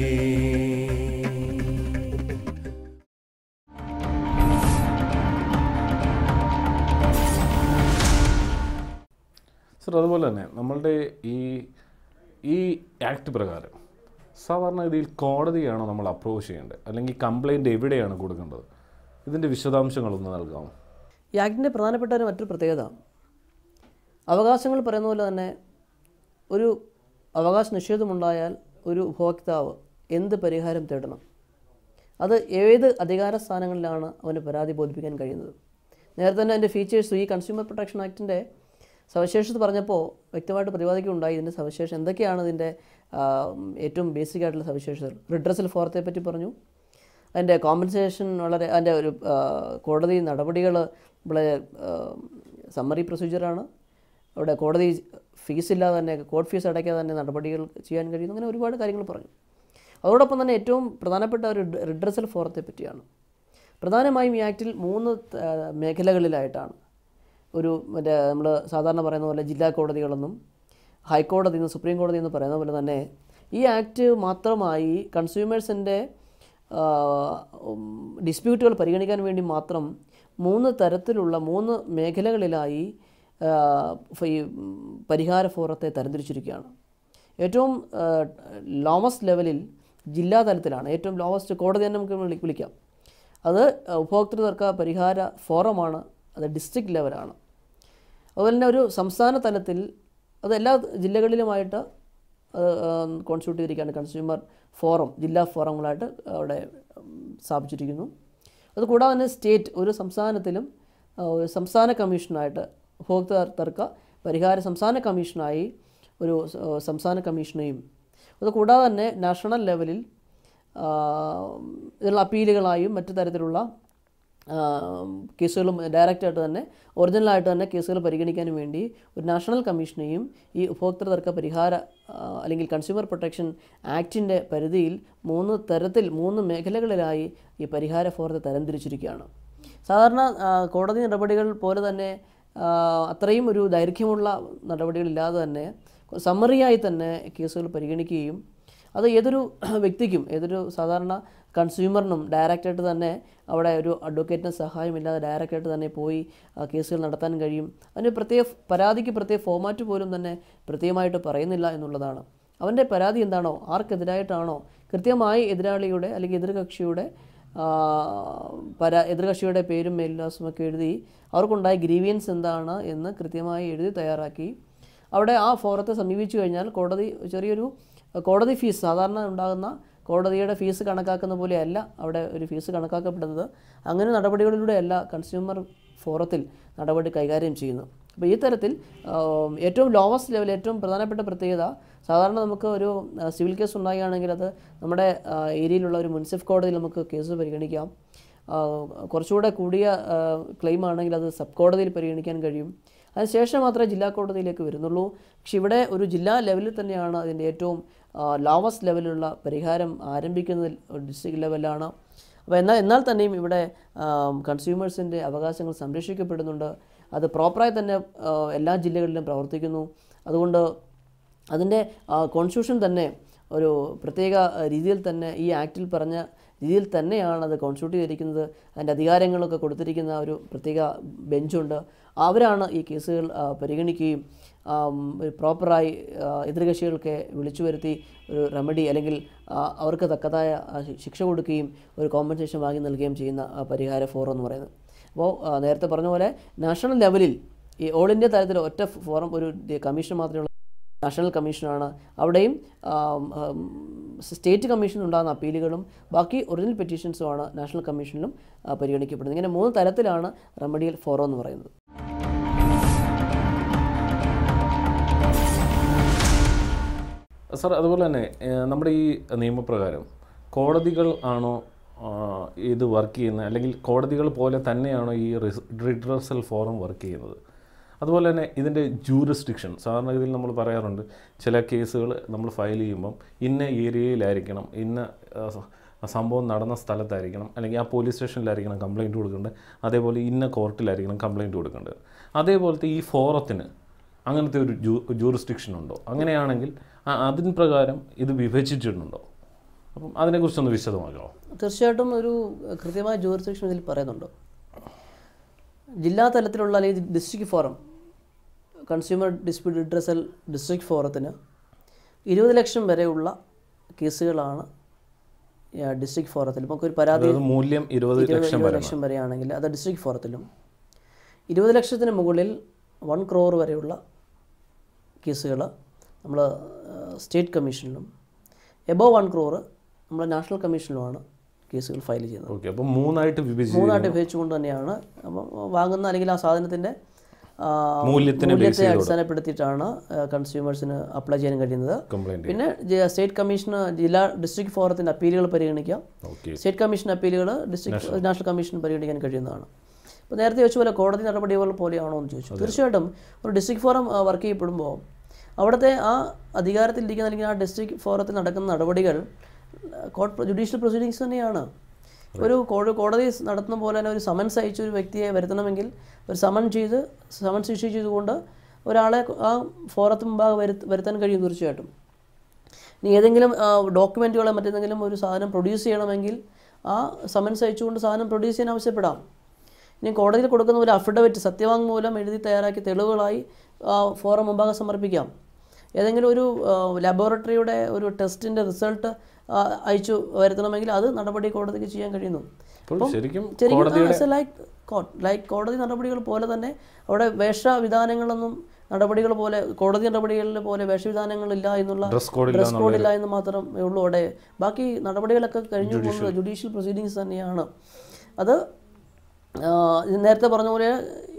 സർ അതുപോലെ തന്നെ നമ്മളുടെ ഈ ഈ ആക്ട് പ്രകാരം സാധാരണ രീതിയിൽ കോടതിയാണോ നമ്മൾ അപ്രോച്ച് ചെയ്യേണ്ടത് അല്ലെങ്കിൽ കംപ്ലൈൻറ്റ് എവിടെയാണ് കൊടുക്കേണ്ടത് ഇതിൻ്റെ വിശദാംശങ്ങളൊന്ന് നൽകാമോ ഈ ആക്ടിൻ്റെ പ്രധാനപ്പെട്ട ഒരു മറ്റൊരു പ്രത്യേകത അവകാശങ്ങൾ പറയുന്ന പോലെ തന്നെ ഒരു അവകാശ നിഷേധമുണ്ടായാൽ ഒരു ഉപഭോക്താവ് എന്ത് പരിഹാരം തേടണം അത് ഏത് അധികാര സ്ഥാനങ്ങളിലാണ് അവന് പരാതി ബോധിപ്പിക്കാൻ കഴിയുന്നത് നേരത്തെ തന്നെ അതിൻ്റെ ഫീച്ചേഴ്സ് ഈ കൺസ്യൂമർ പ്രൊട്ടക്ഷൻ ആക്ടിൻ്റെ സവിശേഷത പറഞ്ഞപ്പോൾ വ്യക്തമായിട്ട് പ്രതിപാദിക്കുകയുണ്ടായി ഇതിൻ്റെ സവിശേഷം എന്തൊക്കെയാണ് ഇതിൻ്റെ ആ, ഏറ്റവും ബേസിക് ആയിട്ടുള്ള സവിശേഷതകൾ റിഡ്രസൽ ഫോറത്തെ പറ്റി പറഞ്ഞു അതിൻ്റെ കോമ്പൻസേഷൻ വളരെ അതിൻ്റെ ഒരു ആ, കോടതി നടപടികൾ വളരെ സമ്മറി പ്രൊസീജിയറാണ് അവിടെ കോടതി ഫീസ് ഇല്ലാതെ തന്നെ കോർട്ട് ഫീസ് അടയ്ക്കാതെ തന്നെ നടപടികൾ ചെയ്യാൻ കഴിയുന്നു അങ്ങനെ ഒരുപാട് കാര്യങ്ങൾ പറഞ്ഞു അതോടൊപ്പം തന്നെ ഏറ്റവും പ്രധാനപ്പെട്ട ഒരു റിഡ്രസൽ ഫോറത്തെ പറ്റിയാണ് പ്രധാനമായും ഈ ആക്റ്റിൽ മൂന്ന് ആ, മേഖലകളിലായിട്ടാണ് ഒരു മറ്റേ നമ്മൾ സാധാരണ പറയുന്ന പോലെ ജില്ലാ കോടതികളെന്നും ഹൈക്കോടതി എന്ന് സുപ്രീം കോടതി എന്ന് പറയുന്ന പോലെ തന്നെ ഈ ആക്ട് മാത്രമായി കൺസ്യൂമേഴ്സിൻ്റെ ഡിസ്പ്യൂട്ടുകൾ പരിഗണിക്കാൻ വേണ്ടി മാത്രം മൂന്ന് തരത്തിലുള്ള മൂന്ന് മേഖലകളിലായി ആ, ഫ- ഈ പരിഹാര ഫോറത്തെ തരംതിരിച്ചിരിക്കുകയാണ് ഏറ്റവും ലോവസ്റ്റ് ലെവലിൽ ജില്ലാ തലത്തിലാണ് ഏറ്റവും ലോവസ്റ്റ് കോടതി തന്നെ നമുക്ക് വിളി- വിളിക്കാം അത് ഉപഭോക്തൃ തർക്ക പരിഹാര ഫോറമാണ് അത് ഡിസ്ട്രിക്ട് ലെവലാണ് അതുപോലെ തന്നെ ഒരു സംസ്ഥാന തലത്തിൽ അത് എല്ലാ ജില്ലകളിലുമായിട്ട് കോൺസ്റ്റിറ്റ്യൂട്ട് ചെയ്തിരിക്കുകയാണ് കൺസ്യൂമർ ഫോറം ജില്ലാ ഫോറങ്ങളായിട്ട് അവിടെ ഉം, സ്ഥാപിച്ചിരിക്കുന്നു അതുകൂടാതെ തന്നെ സ്റ്റേറ്റ് ഒരു സംസ്ഥാനത്തിലും ആ, ഒരു സംസ്ഥാന കമ്മീഷനായിട്ട് ഉപഭോക്തൃ തർക്ക പരിഹാര സംസ്ഥാന കമ്മീഷനായി ഒരു സ- സംസ്ഥാന കമ്മീഷനെയും അതുകൂടാതെ തന്നെ നാഷണൽ ലെവലിൽ ആ, ഇതിനുള്ള അപ്പീലുകളായും മറ്റു തരത്തിലുള്ള ആ, കേസുകളും ഡയറക്റ്റായിട്ട് തന്നെ ഒറിജിനലായിട്ട് തന്നെ കേസുകൾ പരിഗണിക്കാൻ വേണ്ടി ഒരു നാഷണൽ കമ്മീഷനെയും ഈ ഉപഭോക്തൃ തർക്ക പരിഹാര ആ, അല്ലെങ്കിൽ കൺസ്യൂമർ പ്രൊട്ടക്ഷൻ ആക്ടിൻ്റെ പരിധിയിൽ മൂന്ന് തരത്തിൽ മൂന്ന് മേഖലകളിലായി ഈ പരിഹാര ഫോറത്തെ തരംതിരിച്ചിരിക്കുകയാണ് സാധാരണ ആ, കോടതി നടപടികൾ പോലെ തന്നെ ആ, അത്രയും ഒരു ദൈർഘ്യമുള്ള നടപടികളില്ലാതെ തന്നെ സമ്മറിയായി തന്നെ കേസുകൾ പരിഗണിക്കുകയും അത് ഏതൊരു വ്യക്തിക്കും ഏതൊരു സാധാരണ കൺസ്യൂമറിനും ഡയറക്റ്റായിട്ട് തന്നെ അവിടെ ഒരു അഡ്വക്കേറ്റിൻ്റെ സഹായമില്ലാതെ ഡയറക്റ്റായിട്ട് തന്നെ പോയി ആ, കേസുകൾ നടത്താൻ കഴിയും അതിന് പ്രത്യേക പരാതിക്ക് പ്രത്യേക ഫോമാറ്റ് പോലും തന്നെ പ്രത്യേകമായിട്ട് പറയുന്നില്ല എന്നുള്ളതാണ് അവൻ്റെ പരാതി എന്താണോ ആർക്കെതിരായിട്ടാണോ കൃത്യമായി എതിരാളിയുടെ അല്ലെങ്കിൽ എതിർകക്ഷിയുടെ ആ, പരാ എതിർകക്ഷിയുടെ പേരും മേൽവിലാസവും ഒക്കെ എഴുതി അവർക്കുണ്ടായ ഗ്രീവിയൻസ് എന്താണ് എന്ന് കൃത്യമായി എഴുതി തയ്യാറാക്കി അവിടെ ആ ഫോറത്തെ സമീപിച്ചു കഴിഞ്ഞാൽ കോടതി ചെറിയൊരു കോടതി ഫീസ് സാധാരണ ഉണ്ടാകുന്ന കോടതിയുടെ ഫീസ് കണക്കാക്കുന്ന പോലെയല്ല അവിടെ ഒരു ഫീസ് കണക്കാക്കപ്പെടുന്നത് അങ്ങനെ നടപടികളിലൂടെയല്ല കൺസ്യൂമർ ഫോറത്തിൽ നടപടി കൈകാര്യം ചെയ്യുന്നത് അപ്പോൾ ഈ തരത്തിൽ ആം, ഏറ്റവും ലോവസ്റ്റ് ലെവൽ ഏറ്റവും പ്രധാനപ്പെട്ട പ്രത്യേകത സാധാരണ നമുക്ക് ഒരു ആ, സിവിൽ കേസ് ഉണ്ടാകുകയാണെങ്കിൽ അത് നമ്മുടെ ആ, ഏരിയയിലുള്ള ഒരു മുനിസിഫ് കോടതിയിൽ നമുക്ക് കേസ് പരിഗണിക്കാം ആ, കുറച്ചുകൂടെ കൂടിയ ക്ലെയിം ആണെങ്കിൽ അത് സബ് കോടതിയിൽ പരിഗണിക്കാൻ കഴിയും അതിനുശേഷം മാത്രമേ ജില്ലാ കോടതിയിലേക്ക് വരുന്നുള്ളൂ പക്ഷെ ഇവിടെ ഒരു ജില്ലാ ലെവലിൽ തന്നെയാണ് അതിൻ്റെ ഏറ്റവും ലോവസ്റ്റ് ലെവലിലുള്ള പരിഹാരം ആരംഭിക്കുന്നത് ഡിസ്ട്രിക്ട് ലെവലിലാണ് അപ്പോൾ എന്നാൽ എന്നാൽ തന്നെയും ഇവിടെ കൺസ്യൂമേഴ്സിൻ്റെ അവകാശങ്ങൾ സംരക്ഷിക്കപ്പെടുന്നുണ്ട് അത് പ്രോപ്പറായി തന്നെ ആ, എല്ലാ ജില്ലകളിലും പ്രവർത്തിക്കുന്നു അതുകൊണ്ട് അതിൻ്റെ കോൺസ്റ്റിറ്റ്യൂഷൻ തന്നെ ഒരു പ്രത്യേക ആ, രീതിയിൽ തന്നെ ഈ ആക്റ്റിൽ പറഞ്ഞ രീതിയിൽ തന്നെയാണ് അത് കോൺസ്റ്റിറ്റ്യൂട്ട് ചെയ്തിരിക്കുന്നത് അതിൻ്റെ അധികാരങ്ങളൊക്കെ കൊടുത്തിരിക്കുന്ന ഒരു പ്രത്യേക ബെഞ്ചുണ്ട് അവരാണ് ഈ കേസുകൾ ആ, പരിഗണിക്കുകയും ആം, ഒരു പ്രോപ്പറായി ആ, എതിർകക്ഷികൾക്ക് വിളിച്ചു വരുത്തി ഒരു റെമഡി അല്ലെങ്കിൽ ആ, അവർക്ക് തക്കതായ ആ, ശി- ശിക്ഷ കൊടുക്കുകയും ഒരു കോമ്പൻസേഷൻ വാങ്ങി നൽകുകയും ചെയ്യുന്ന ആ, പരിഹാര ഫോറം എന്ന് പറയുന്നത് അപ്പോൾ ആ, നേരത്തെ പറഞ്ഞ പോലെ നാഷണൽ ലെവലിൽ ഈ ഓൾ ഇന്ത്യ തലത്തിൽ ഒറ്റ ഫോറം ഒരു കമ്മീഷൻ മാത്രമേ ഉള്ളൂ നാഷണൽ കമ്മീഷനാണ് അവിടെയും ആം, ആം, സ്റ്റേറ്റ് കമ്മീഷനിൽ ഉണ്ടാകുന്ന അപ്പീലുകളും ബാക്കി ഒറിജിനൽ പെറ്റീഷൻസുമാണ് നാഷണൽ കമ്മീഷനിലും ആ, പരിഗണിക്കപ്പെടുന്നത് ഇങ്ങനെ മൂന്ന് തരത്തിലാണ് റെമഡിയൽ ഫോറം എന്ന് പറയുന്നത് സാർ അതുപോലെ തന്നെ ഏഹ്, നമ്മുടെ ഈ നിയമപ്രകാരം കോടതികൾ ആണോ ആഹ്, ഇത് വർക്ക് ചെയ്യുന്നത് അല്ലെങ്കിൽ കോടതികൾ പോലെ തന്നെയാണോ ഈ റിഡ്രസൽ ഫോറം വർക്ക് ചെയ്യുന്നത് അതുപോലെ തന്നെ ഇതിൻ്റെ ജൂറിസ്ഡിക്ഷൻ സാധാരണഗതിയിൽ നമ്മൾ പറയാറുണ്ട് ചില കേസുകൾ നമ്മൾ ഫയൽ ചെയ്യുമ്പം ഇന്ന ഏരിയയിലായിരിക്കണം ഇന്ന ആഹ്, സ- സംഭവം നടന്ന സ്ഥലത്തായിരിക്കണം അല്ലെങ്കിൽ ആ പോലീസ് സ്റ്റേഷനിലായിരിക്കണം കംപ്ലയിൻറ്റ് കൊടുക്കേണ്ടത് അതേപോലെ ഇന്ന കോർട്ടിലായിരിക്കണം കംപ്ലയിൻറ്റ് കൊടുക്കേണ്ടത് അതേപോലത്തെ ഈ ഫോറത്തിന് അങ്ങനത്തെ ഒരു ജൂ ജൂറിസ്ഡിക്ഷൻ ഉണ്ടോ അങ്ങനെയാണെങ്കിൽ ആ- അതിൻ പ്രകാരം ഇത് വിഭജിച്ചിട്ടുണ്ടോ അപ്പം അതിനെക്കുറിച്ചൊന്ന് വിശദമാക്കാമോ തീർച്ചയായിട്ടും ഒരു കൃത്യമായ ജൂറിസ്ഡിക്ഷൻ ഇതിൽ പറയുന്നുണ്ട് ജില്ലാ തലത്തിലുള്ള അല്ലെങ്കിൽ district forum consumer dispute redressal district ഫോറത്തിന് ഇരുപത് ലക്ഷം വരെയുള്ള കേസുകളാണ് ഡിസ്ട്രിക്ട് ഫോറത്തിൽ നമുക്കൊരു പരാതി അതായത് മൂല്യം ഇരുപത് ഇരുപത് ലക്ഷം ഇരുപത് വരെ ലക്ഷം വരെയാണെങ്കിൽ അത് ഡിസ്ട്രിക്ട് ഫോറത്തിലും ഇരുപത് ലക്ഷത്തിന് മുകളിൽ വൺ ക്രോർ വരെയുള്ള കേസുകൾ നമ്മൾ സ്റ്റേറ്റ് കമ്മീഷനിലും എബോവ് വൺ ക്രോർ നമ്മൾ നാഷണൽ കമ്മീഷനിലുമാണ് കേസുകൾ ഫയൽ ചെയ്യുന്നത് ഓക്കെ അപ്പം മൂന്നായിട്ട് വിഭജിച്ച് മൂന്നായിട്ട് വിഭജിച്ചുകൊണ്ട് തന്നെയാണ് അപ്പം വാങ്ങുന്ന അല്ലെങ്കിൽ ആ സാധനത്തിൻ്റെ ആ, മൂല്യത്തിനെ മൂല്യത്തെ അടിസ്ഥാനപ്പെടുത്തിയിട്ടാണ് കൺസ്യൂമേഴ്സിന് അപ്ലൈ ചെയ്യാൻ കഴിയുന്നത് കംപ്ലൈൻറ്റ് പിന്നെ ജ- സ്റ്റേറ്റ് കമ്മീഷന് ജില്ലാ ഡിസ്ട്രിക്ട് ഫോറത്തിൻ്റെ അപ്പീലുകൾ പരിഗണിക്കാം ഓക്കെ സ്റ്റേറ്റ് കമ്മീഷൻ അപ്പീലുകൾ ഡിസ്ട്രിക്ട് നാഷണൽ കമ്മീഷൻ പരിഗണിക്കാൻ കഴിയുന്നതാണ് ഇപ്പോൾ നേരത്തെ ചോദിച്ച പോലെ കോടതി നടപടികൾ പോലെയാണോ എന്ന് ചോദിച്ചു തീർച്ചയായിട്ടും ഒരു ഡിസ്ട്രിക്ട് ഫോറം വർക്ക് ചെയ്യപ്പെടുമ്പോൾ അവിടുത്തെ ആ അധികാരത്തിലിരിക്കുന്ന അല്ലെങ്കിൽ ആ ഡിസ്ട്രിക്ട് ഫോറത്തിൽ നടക്കുന്ന നടപടികൾ കോർട്ട് ജുഡീഷ്യൽ പ്രൊസീഡിങ്സ് തന്നെയാണ് ഒരു കോ- കോടതി നടത്തുന്ന പോലെ തന്നെ ഒരു സമൻസ് അയച്ച ഒരു വ്യക്തിയെ വരുത്തണമെങ്കിൽ ഒരു സമൻ ചെയ്ത് സമൻസ് ഇഷ്യൂ ചെയ്തുകൊണ്ട് ഒരാളെ ആ ഫോറത്ത് മുമ്പാകെ വരുത്ത വരുത്താൻ കഴിയും തീർച്ചയായിട്ടും ഇനി ഏതെങ്കിലും ഡോക്യുമെൻറ്റുകളോ മറ്റേതെങ്കിലും ഒരു സാധനം പ്രൊഡ്യൂസ് ചെയ്യണമെങ്കിൽ ആ സമൻസ് അയച്ചുകൊണ്ട് സാധനം പ്രൊഡ്യൂസ് ചെയ്യാൻ ആവശ്യപ്പെടാം ഇനി കോടതിയിൽ കൊടുക്കുന്ന ഒരു അഫിഡവിറ്റ് സത്യവാങ്മൂലം എഴുതി തയ്യാറാക്കി തെളിവുകളായി ആ, ഫോറം മുമ്പാകെ സമർപ്പിക്കാം ഏതെങ്കിലും ഒരു ലബോറട്ടറിയുടെ ഒരു ടെസ്റ്റിൻ്റെ റിസൾട്ട് അയച്ചു വരുത്തണമെങ്കിൽ അത് നടപടി കോടതിക്ക് ചെയ്യാൻ കഴിയുന്നു അപ്പോൾ ശരിക്കും ശരിക്കും ലൈക്ക് കോർട്ട് ലൈക്ക് കോടതി നടപടികൾ പോലെ തന്നെ അവിടെ വേഷവിധാനങ്ങളൊന്നും നടപടികൾ പോലെ കോടതി നടപടികളിലെ പോലെ വേഷവിധാനങ്ങളില്ല എന്നുള്ള ഡ്രസ് കോഡ് ഡ്രസ് കോഡ് ഇല്ല എന്ന് മാത്രമേ ഉള്ളൂ അവിടെ ബാക്കി നടപടികളൊക്കെ കഴിഞ്ഞു പോകുന്നത് ജുഡീഷ്യൽ പ്രൊസീഡിങ്സ് തന്നെയാണ് അത് ആ, ഇത് നേരത്തെ പറഞ്ഞ പോലെ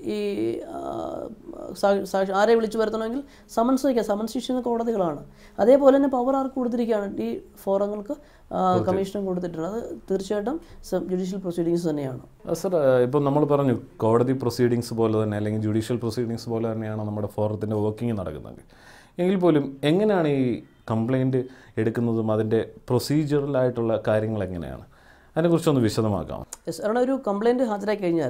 ഈ ആ, സാ- സാക്ഷി ആരെ വിളിച്ചു വരുത്തണമെങ്കിൽ സമൻസ് വയ്ക്കാം സമൻസ് ഇഷ്യുന്ന കോടതികളാണ് അതേപോലെ തന്നെ പവർ ആർക്ക് കൊടുത്തിരിക്കുകയാണ് ഈ ഫോറങ്ങൾക്ക് കമ്മീഷനും കൊടുത്തിട്ടുണ്ട് അത് തീർച്ചയായിട്ടും ജുഡീഷ്യൽ പ്രൊസീഡിങ്സ് തന്നെയാണ് സർ ഇപ്പം നമ്മൾ പറഞ്ഞു കോടതി പ്രൊസീഡിങ്സ് പോലെ തന്നെ അല്ലെങ്കിൽ ജുഡീഷ്യൽ പ്രൊസീഡിങ്സ് പോലെ തന്നെയാണ് നമ്മുടെ ഫോറത്തിൻ്റെ വർക്കിംഗ് നടക്കുന്നത് എങ്കിൽ പോലും എങ്ങനെയാണ് ഈ കംപ്ലൈൻറ്റ് എടുക്കുന്നതും അതിൻ്റെ പ്രൊസീജിയറലായിട്ടുള്ള കാര്യങ്ങൾ എങ്ങനെയാണ് അതിനെക്കുറിച്ചൊന്ന് വിശദമാക്കാം യെസ് കാരണം ഒരു കംപ്ലൈൻറ്റ് ഹാജരായി കഴിഞ്ഞാൽ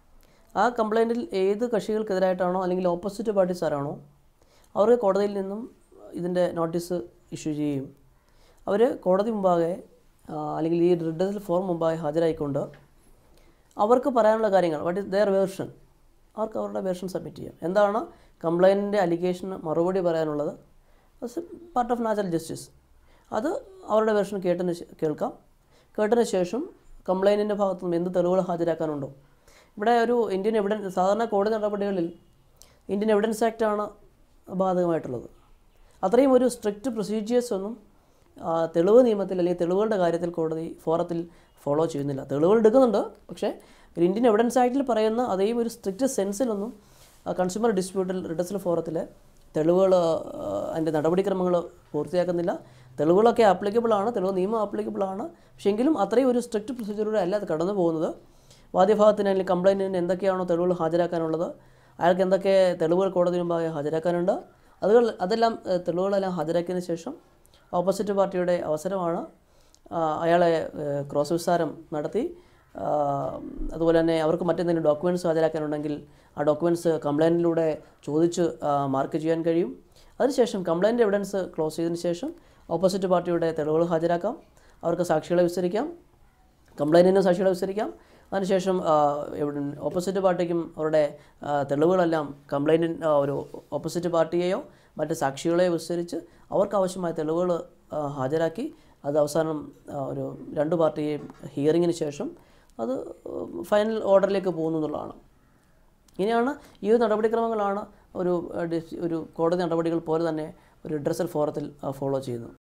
ആ കംപ്ലൈൻറ്റിൽ ഏത് കക്ഷികൾക്കെതിരായിട്ടാണോ അല്ലെങ്കിൽ ഓപ്പോസിറ്റ് പാർട്ടീസ് ആരാണോ അവർക്ക് കോടതിയിൽ നിന്നും ഇതിൻ്റെ നോട്ടീസ് ഇഷ്യൂ ചെയ്യും അവർ കോടതി മുമ്പാകെ ആ, അല്ലെങ്കിൽ ഈ റിഡൽ ഫോം മുമ്പാകെ ഹാജരായിക്കൊണ്ട് അവർക്ക് പറയാനുള്ള കാര്യങ്ങൾ വാട്ട് ഇസ് ദെയർ വേർഷൻ അവർക്ക് അവരുടെ വേർഷൻ സബ്മിറ്റ് ചെയ്യാം എന്താണ് കംപ്ലൈൻറ്റിൻ്റെ അലിഗേഷന് മറുപടി പറയാനുള്ളത് പാർട്ട് ഓഫ് നാച്ചുറൽ ജസ്റ്റിസ് അത് അവരുടെ വേർഷൻ കേട്ടതിന് ശേ- കേൾക്കാം കേട്ടതിന് ശേഷം കംപ്ലൈൻറ്റിൻ്റെ ഭാഗത്തു നിന്ന് എന്ത് തെളിവുകൾ ഹാജരാക്കാനുണ്ടോ ഇവിടെ ഒരു ഇന്ത്യൻ എവിഡൻസ് സാധാരണ കോടതി നടപടികളിൽ ഇന്ത്യൻ എവിഡൻസ് ആക്റ്റാണ് ബാധകമായിട്ടുള്ളത് അത്രയും ഒരു സ്ട്രിക്റ്റ് പ്രൊസീജിയേഴ്സ് ഒന്നും ആ, തെളിവ് നിയമത്തിൽ അല്ലെങ്കിൽ തെളിവുകളുടെ കാര്യത്തിൽ കോടതി ഫോറത്തിൽ ഫോളോ ചെയ്യുന്നില്ല തെളിവുകൾ എടുക്കുന്നുണ്ട് പക്ഷേ ഒരു ഇന്ത്യൻ എവിഡൻസ് ആക്റ്റിൽ പറയുന്ന അതേ ഒരു സ്ട്രിക്റ്റ് സെൻസിലൊന്നും കൺസ്യൂമർ ഡിസ്പ്യൂട്ടിൽ റിഡസൽ ഫോറത്തിൽ തെളിവുകൾ അതിൻ്റെ നടപടിക്രമങ്ങൾ പൂർത്തിയാക്കുന്നില്ല തെളിവുകളൊക്കെ ആപ്ലിക്കബിൾ ആണ് തെളിവ് നിയമം ആപ്ലിക്കബിൾ ആണ് പക്ഷേ എങ്കിലും അത്രയും ഒരു സ്ട്രിക്റ്റ് പ്രൊസീജിയറിലൂടെ അല്ല അത് കടന്നു പോകുന്നത് വാദ്യഭാഗത്തിന് അല്ലെങ്കിൽ കംപ്ലൈൻറ്റിന് എന്തൊക്കെയാണോ തെളിവുകൾ ഹാജരാക്കാനുള്ളത് അയാൾക്ക് എന്തൊക്കെ തെളിവുകൾ കോടതി മുമ്പാകെ ഹാജരാക്കാനുണ്ട് അതുകൾ അതെല്ലാം ഏഹ്, തെളിവുകളെല്ലാം ഹാജരാക്കിയതിന് ശേഷം ഓപ്പോസിറ്റ് പാർട്ടിയുടെ അവസരമാണ് ആ, അയാളെ ഏഹ്, ക്രോസ് വിസ്താരം നടത്തി ആ, അതുപോലെ തന്നെ അവർക്ക് മറ്റെന്തെങ്കിലും ഡോക്യുമെൻറ്റ്സ് ഹാജരാക്കാനുണ്ടെങ്കിൽ ആ ഡോക്യുമെൻറ്റ്സ് കംപ്ലൈൻറ്റിലൂടെ ചോദിച്ച് ആ, മാർക്ക് ചെയ്യാൻ കഴിയും അതിനുശേഷം കംപ്ലൈൻറ്റ് എവിഡൻസ് ക്ലോസ് ചെയ്തതിന് ശേഷം ഓപ്പോസിറ്റ് പാർട്ടിയുടെ തെളിവുകൾ ഹാജരാക്കാം അവർക്ക് സാക്ഷികളെ വിസ്തരിക്കാം കംപ്ലൈൻറ്റിനും സാക്ഷികളെ വിസ്തരിക്കാം അതിനുശേഷം ഓപ്പോസിറ്റ് പാർട്ടിക്കും അവരുടെ ആ, തെളിവുകളെല്ലാം കംപ്ലൈൻറ്റിൻ ഒരു ഓപ്പോസിറ്റ് പാർട്ടിയെയോ മറ്റ് സാക്ഷികളെയോ വിസ്തരിച്ച് അവർക്ക് ആവശ്യമായ തെളിവുകൾ ആ, ഹാജരാക്കി അത് അവസാനം ആ, ഒരു രണ്ട് പാർട്ടിയെയും ഹിയറിങ്ങിന് ശേഷം അത് ഫൈനൽ ഓർഡറിലേക്ക് പോകുന്നു എന്നുള്ളതാണ് ഇങ്ങനെയാണ് ഈ ഒരു നടപടിക്രമങ്ങളാണ് ഒരു ആ, ഡിസ്- ഒരു കോടതി നടപടികൾ പോലെ തന്നെ ഒരു ഡ്രസ്സൽ ഫോറത്തിൽ ഫോളോ ചെയ്യുന്നത്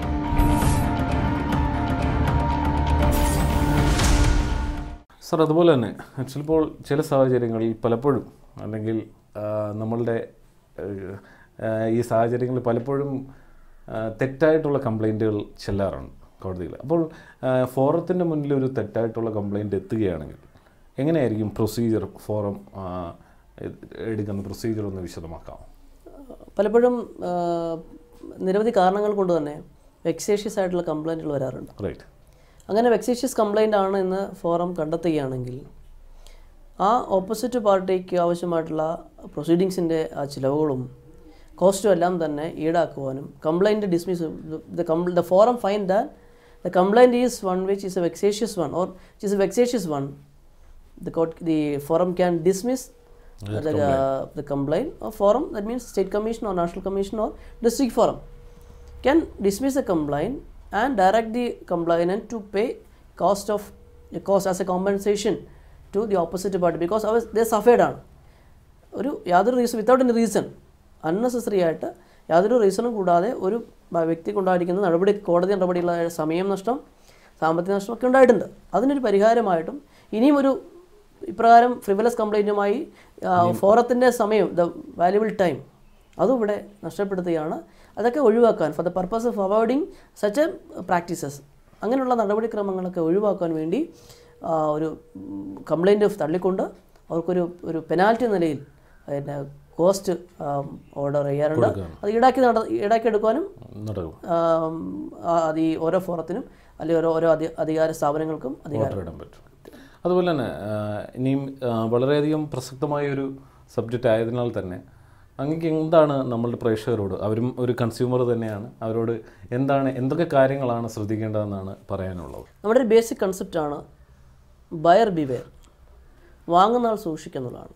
സർ അതുപോലെ തന്നെ ചിലപ്പോൾ ചില സാഹചര്യങ്ങളിൽ പലപ്പോഴും അല്ലെങ്കിൽ ആ, നമ്മളുടെ ഏഹ്, ആ, ഈ സാഹചര്യങ്ങളിൽ പലപ്പോഴും ആ, തെറ്റായിട്ടുള്ള കംപ്ലൈൻറ്റുകൾ ചെല്ലാറുണ്ട് കോടതിയിൽ അപ്പോൾ ഫോറത്തിൻ്റെ മുന്നിൽ ഒരു തെറ്റായിട്ടുള്ള കംപ്ലൈൻറ്റ് എത്തുകയാണെങ്കിൽ എങ്ങനെയായിരിക്കും പ്രൊസീജിയർ ഫോറം ആ, എടുക്കുന്ന പ്രൊസീജിയർ ഒന്ന് വിശദമാക്കാം പലപ്പോഴും ആ, നിരവധി കാരണങ്ങൾ കൊണ്ട് തന്നെ വെക്സേഷ്യസ് ആയിട്ടുള്ള കംപ്ലൈൻറ്റുകൾ വരാറുണ്ട് റൈറ്റ് അങ്ങനെ വെക്സേഷ്യസ് കംപ്ലൈൻ്റ് ആണ് എന്ന് ഫോറം കണ്ടെത്തുകയാണെങ്കിൽ ആ ഓപ്പോസിറ്റ് പാർട്ടിക്ക് ആവശ്യമായിട്ടുള്ള പ്രൊസീഡിങ്സിൻ്റെ ആ ചിലവുകളും കോസ്റ്റും എല്ലാം തന്നെ ഈടാക്കുവാനും complaint dismiss the the forum fine that the complaint is one which is a vexatious one or it is a vexatious one the court the forum can dismiss the, uh, the complaint or forum that means state commission or national commission or district forum can dismiss the complaint and direct the complainant to pay cost of the cost as a compensation to the opposite party because അവർ they suffered ആണ് ഒരു യാതൊരു reason without any reason unnecessary ആയിട്ട് യാതൊരു റീസണും കൂടാതെ ഒരു ബ- വ്യക്തിക്കുണ്ടായിരിക്കുന്ന നടപടി കോടതി നടപടിയുള്ള സമയം നഷ്ടം സാമ്പത്തിക നഷ്ടമൊക്കെ ഉണ്ടായിട്ടുണ്ട് അതിനൊരു പരിഹാരമായിട്ടും ഇനിയും ഒരു ഇപ്രകാരം ഫ്രിവലസ് കംപ്ലൈൻറ്റുമായി ഫോറത്തിൻ്റെ സമയം ദ വാല്യുബിൾ ടൈം അതും ഇവിടെ നഷ്ടപ്പെടുത്തുകയാണ് അതൊക്കെ ഒഴിവാക്കാൻ for the purpose of avoiding such practices അങ്ങനെയുള്ള നടപടിക്രമങ്ങളൊക്കെ ഒഴിവാക്കാൻ വേണ്ടി ആ, ഒരു കംപ്ലൈൻറ്റ് തള്ളിക്കൊണ്ട് അവർക്കൊരു ഒരു പെനാൽറ്റി നിലയിൽ പിന്നെ കോസ്റ്റ് ഓർഡർ ചെയ്യാറുണ്ട് അത് ഈടാക്കി നട ഈടാക്കി എടുക്കാനും നടക്കും ആം, ആ, അത് ഈ ഓരോ ഫോറത്തിനും അല്ലെങ്കിൽ ഓരോ ഓരോ അധി- അധികാര സ്ഥാപനങ്ങൾക്കും അധികാരം ഓർഡർ ഇടാൻ പറ്റും അതുപോലെ തന്നെ ആ, ഇനിയും ആ, വളരെയധികം പ്രസക്തമായ ഒരു സബ്ജക്റ്റ് ആയതിനാൽ തന്നെ അങ്ങക്ക് എന്താണ് നമ്മളുടെ പ്രേക്ഷകരോട് അവരും ഒരു കൺസ്യൂമർ തന്നെയാണ് അവരോട് എന്താണ് എന്തൊക്കെ കാര്യങ്ങളാണ് ശ്രദ്ധിക്കേണ്ടതെന്നാണ് പറയാനുള്ളത് നമ്മുടെ ഒരു ബേസിക് കൺസെപ്റ്റാണ് ബയർ ബിവെയർ വാങ്ങുന്ന ആൾ സൂക്ഷിക്കുന്നുള്ളതാണ്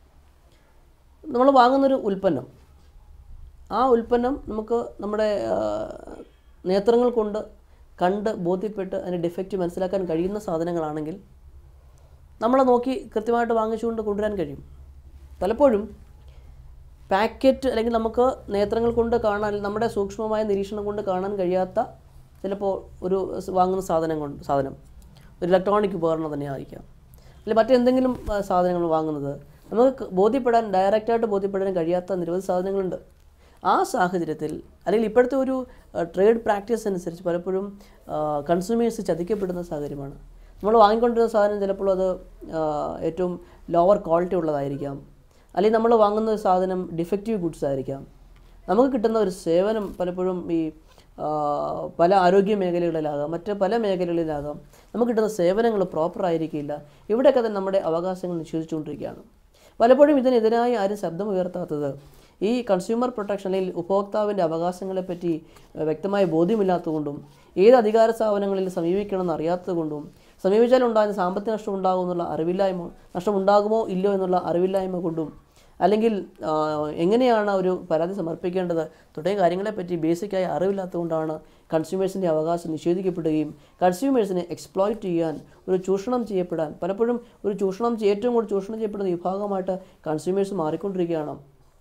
നമ്മൾ വാങ്ങുന്നൊരു ഉൽപ്പന്നം ആ ഉൽപ്പന്നം നമുക്ക് നമ്മുടെ ആ, നേത്രങ്ങൾ കൊണ്ട് കണ്ട് ബോധ്യപ്പെട്ട് അതിൻ്റെ ഡിഫക്റ്റ് മനസ്സിലാക്കാൻ കഴിയുന്ന സാധനങ്ങളാണെങ്കിൽ നമ്മളെ നോക്കി കൃത്യമായിട്ട് വാങ്ങിച്ചുകൊണ്ട് കൊണ്ടുവരാൻ കഴിയും പലപ്പോഴും പാക്കറ്റ് അല്ലെങ്കിൽ നമുക്ക് നേത്രങ്ങൾ കൊണ്ട് കാണാൻ നമ്മുടെ സൂക്ഷ്മമായ നിരീക്ഷണം കൊണ്ട് കാണാൻ കഴിയാത്ത ചിലപ്പോൾ ഒരു സ് വാങ്ങുന്ന സാധനം കൊണ്ട് സാധനം ഒരു ഇലക്ട്രോണിക് ഉപകരണം തന്നെ ആയിരിക്കാം അല്ലെങ്കിൽ മറ്റെന്തെങ്കിലും ആ, സാധനങ്ങൾ വാങ്ങുന്നത് നമുക്ക് ബോധ്യപ്പെടാൻ ഡയറക്റ്റായിട്ട് ബോധ്യപ്പെടാൻ കഴിയാത്ത നിരവധി സാധനങ്ങളുണ്ട് ആ സാഹചര്യത്തിൽ അല്ലെങ്കിൽ ഇപ്പോഴത്തെ ഒരു ട്രേഡ് പ്രാക്ടീസ് അനുസരിച്ച് പലപ്പോഴും കൺസ്യൂമേഴ്സ് ചതിക്കപ്പെടുന്ന സാഹചര്യമാണ് നമ്മൾ വാങ്ങിക്കൊണ്ടിരുന്ന സാധനം ചിലപ്പോൾ അത് ആ, ഏറ്റവും ലോവർ ക്വാളിറ്റി ഉള്ളതായിരിക്കാം അല്ലെങ്കിൽ നമ്മൾ വാങ്ങുന്ന ഒരു സാധനം ഡിഫക്റ്റീവ് ഗുഡ്സ് ആയിരിക്കാം നമുക്ക് കിട്ടുന്ന ഒരു സേവനം പലപ്പോഴും ഈ ആ, പല ആരോഗ്യ മേഖലകളിലാകാം മറ്റ് പല മേഖലകളിലാകാം നമുക്ക് കിട്ടുന്ന സേവനങ്ങൾ പ്രോപ്പർ ആയിരിക്കില്ല ഇവിടെയൊക്കെ തന്നെ നമ്മുടെ അവകാശങ്ങൾ നിഷേധിച്ചുകൊണ്ടിരിക്കുകയാണ് പലപ്പോഴും ഇതിനെതിരായി ആരും ശബ്ദം ഉയർത്താത്തത് ഈ കൺസ്യൂമർ പ്രൊട്ടക്ഷൻ അല്ലെങ്കിൽ ഉപഭോക്താവിൻ്റെ അവകാശങ്ങളെപ്പറ്റി ഏഹ്, വ്യക്തമായ ബോധ്യമില്ലാത്തതുകൊണ്ടും ഏത് അധികാര സ്ഥാപനങ്ങളിൽ സമീപിക്കണമെന്ന് അറിയാത്തതുകൊണ്ടും സമീപിച്ചാൽ ഉണ്ടാകുന്ന സാമ്പത്തിക നഷ്ടം ഉണ്ടാകുമെന്നുള്ള അറിവില്ലായ്മ നഷ്ടം ഉണ്ടാകുമോ ഇല്ലയോ എന്നുള്ള അറിവില്ലായ്മ കൊണ്ടും അല്ലെങ്കിൽ ആ, എങ്ങനെയാണ് ഒരു പരാതി സമർപ്പിക്കേണ്ടത് തുടങ്ങിയ കാര്യങ്ങളെപ്പറ്റി ബേസിക്കായി അറിവില്ലാത്തതുകൊണ്ടാണ് കൺസ്യൂമേഴ്സിൻ്റെ അവകാശം നിഷേധിക്കപ്പെടുകയും കൺസ്യൂമേഴ്സിനെ എക്സ്പ്ലോയിറ്റ് ചെയ്യാൻ ഒരു ചൂഷണം ചെയ്യപ്പെടാൻ പലപ്പോഴും ഒരു ചൂഷണം ചെയ്യ- ഏറ്റവും കൂടുതൽ ചൂഷണം ചെയ്യപ്പെടുന്ന വിഭാഗമായിട്ട് കൺസ്യൂമേഴ്സ് മാറിക്കൊണ്ടിരിക്കുകയാണ്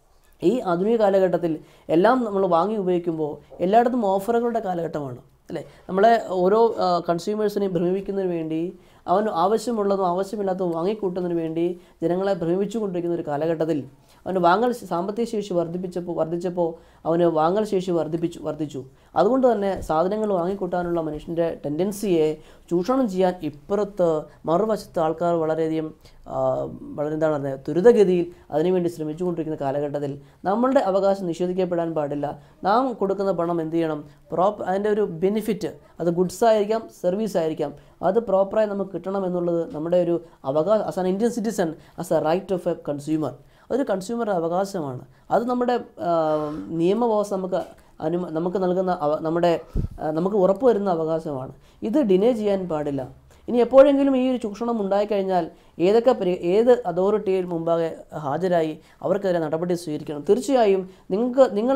ഈ ആധുനിക കാലഘട്ടത്തിൽ എല്ലാം നമ്മൾ വാങ്ങി ഉപയോഗിക്കുമ്പോൾ എല്ലായിടത്തും ഓഫറുകളുടെ കാലഘട്ടമാണ് അല്ലേ നമ്മളെ ഓരോ കൺസ്യൂമേഴ്സിനെയും ഭ്രമിപ്പിക്കുന്നതിന് വേണ്ടി അവന് ആവശ്യമുള്ളതും ആവശ്യമില്ലാത്തതും വാങ്ങിക്കൂട്ടുന്നതിന് വേണ്ടി ജനങ്ങളെ ഭ്രമിപ്പിച്ചുകൊണ്ടിരിക്കുന്ന ഒരു കാലഘട്ടത്തിൽ അവന് വാങ്ങൽ സാമ്പത്തിക ശേഷി വർദ്ധിപ്പിച്ചപ്പോൾ വർദ്ധിച്ചപ്പോൾ അവന് വാങ്ങൽ ശേഷി വർദ്ധിപ്പിച്ചു വർദ്ധിച്ചു അതുകൊണ്ട് തന്നെ സാധനങ്ങൾ വാങ്ങിക്കൂട്ടാനുള്ള മനുഷ്യൻ്റെ ടെൻഡൻസിയെ ചൂഷണം ചെയ്യാൻ ഇപ്പുറത്ത് മറുവശത്ത് ആൾക്കാർ വളരെയധികം ആ, വളരെ എന്താണ് പറയുന്നത് ത്വരിതഗതിയിൽ അതിനുവേണ്ടി ശ്രമിച്ചുകൊണ്ടിരിക്കുന്ന കാലഘട്ടത്തിൽ നമ്മളുടെ അവകാശം നിഷേധിക്കപ്പെടാൻ പാടില്ല നാം കൊടുക്കുന്ന പണം എന്ത് ചെയ്യണം പ്രോപ്പ് അതിൻ്റെ ഒരു ബെനിഫിറ്റ് അത് ഗുഡ്സ് ആയിരിക്കാം സർവീസ് ആയിരിക്കാം അത് പ്രോപ്പറായി നമുക്ക് കിട്ടണം എന്നുള്ളത് നമ്മുടെ ഒരു അവകാശം as an Indian citizen as a right of a consumer അതൊരു കൺസ്യൂമറുടെ അവകാശമാണ് അത് നമ്മുടെ ആ, നിയമവ്യവസ്ഥ നമുക്ക് അനു നമുക്ക് നൽകുന്ന അവ നമ്മുടെ ആ, നമുക്ക് ഉറപ്പുവരുന്ന അവകാശമാണ് ഇത് ഡിനേ ചെയ്യാൻ പാടില്ല ഇനി എപ്പോഴെങ്കിലും ഈ ഒരു ചൂഷണം ഉണ്ടായിക്കഴിഞ്ഞാൽ ഏതൊക്കെ പരി ഏത് അതോറിറ്റിയിൽ മുമ്പാകെ ഹാജരായി അവർക്കെതിരെ നടപടി സ്വീകരിക്കണം തീർച്ചയായും നിങ്ങൾക്ക് നിങ്ങൾ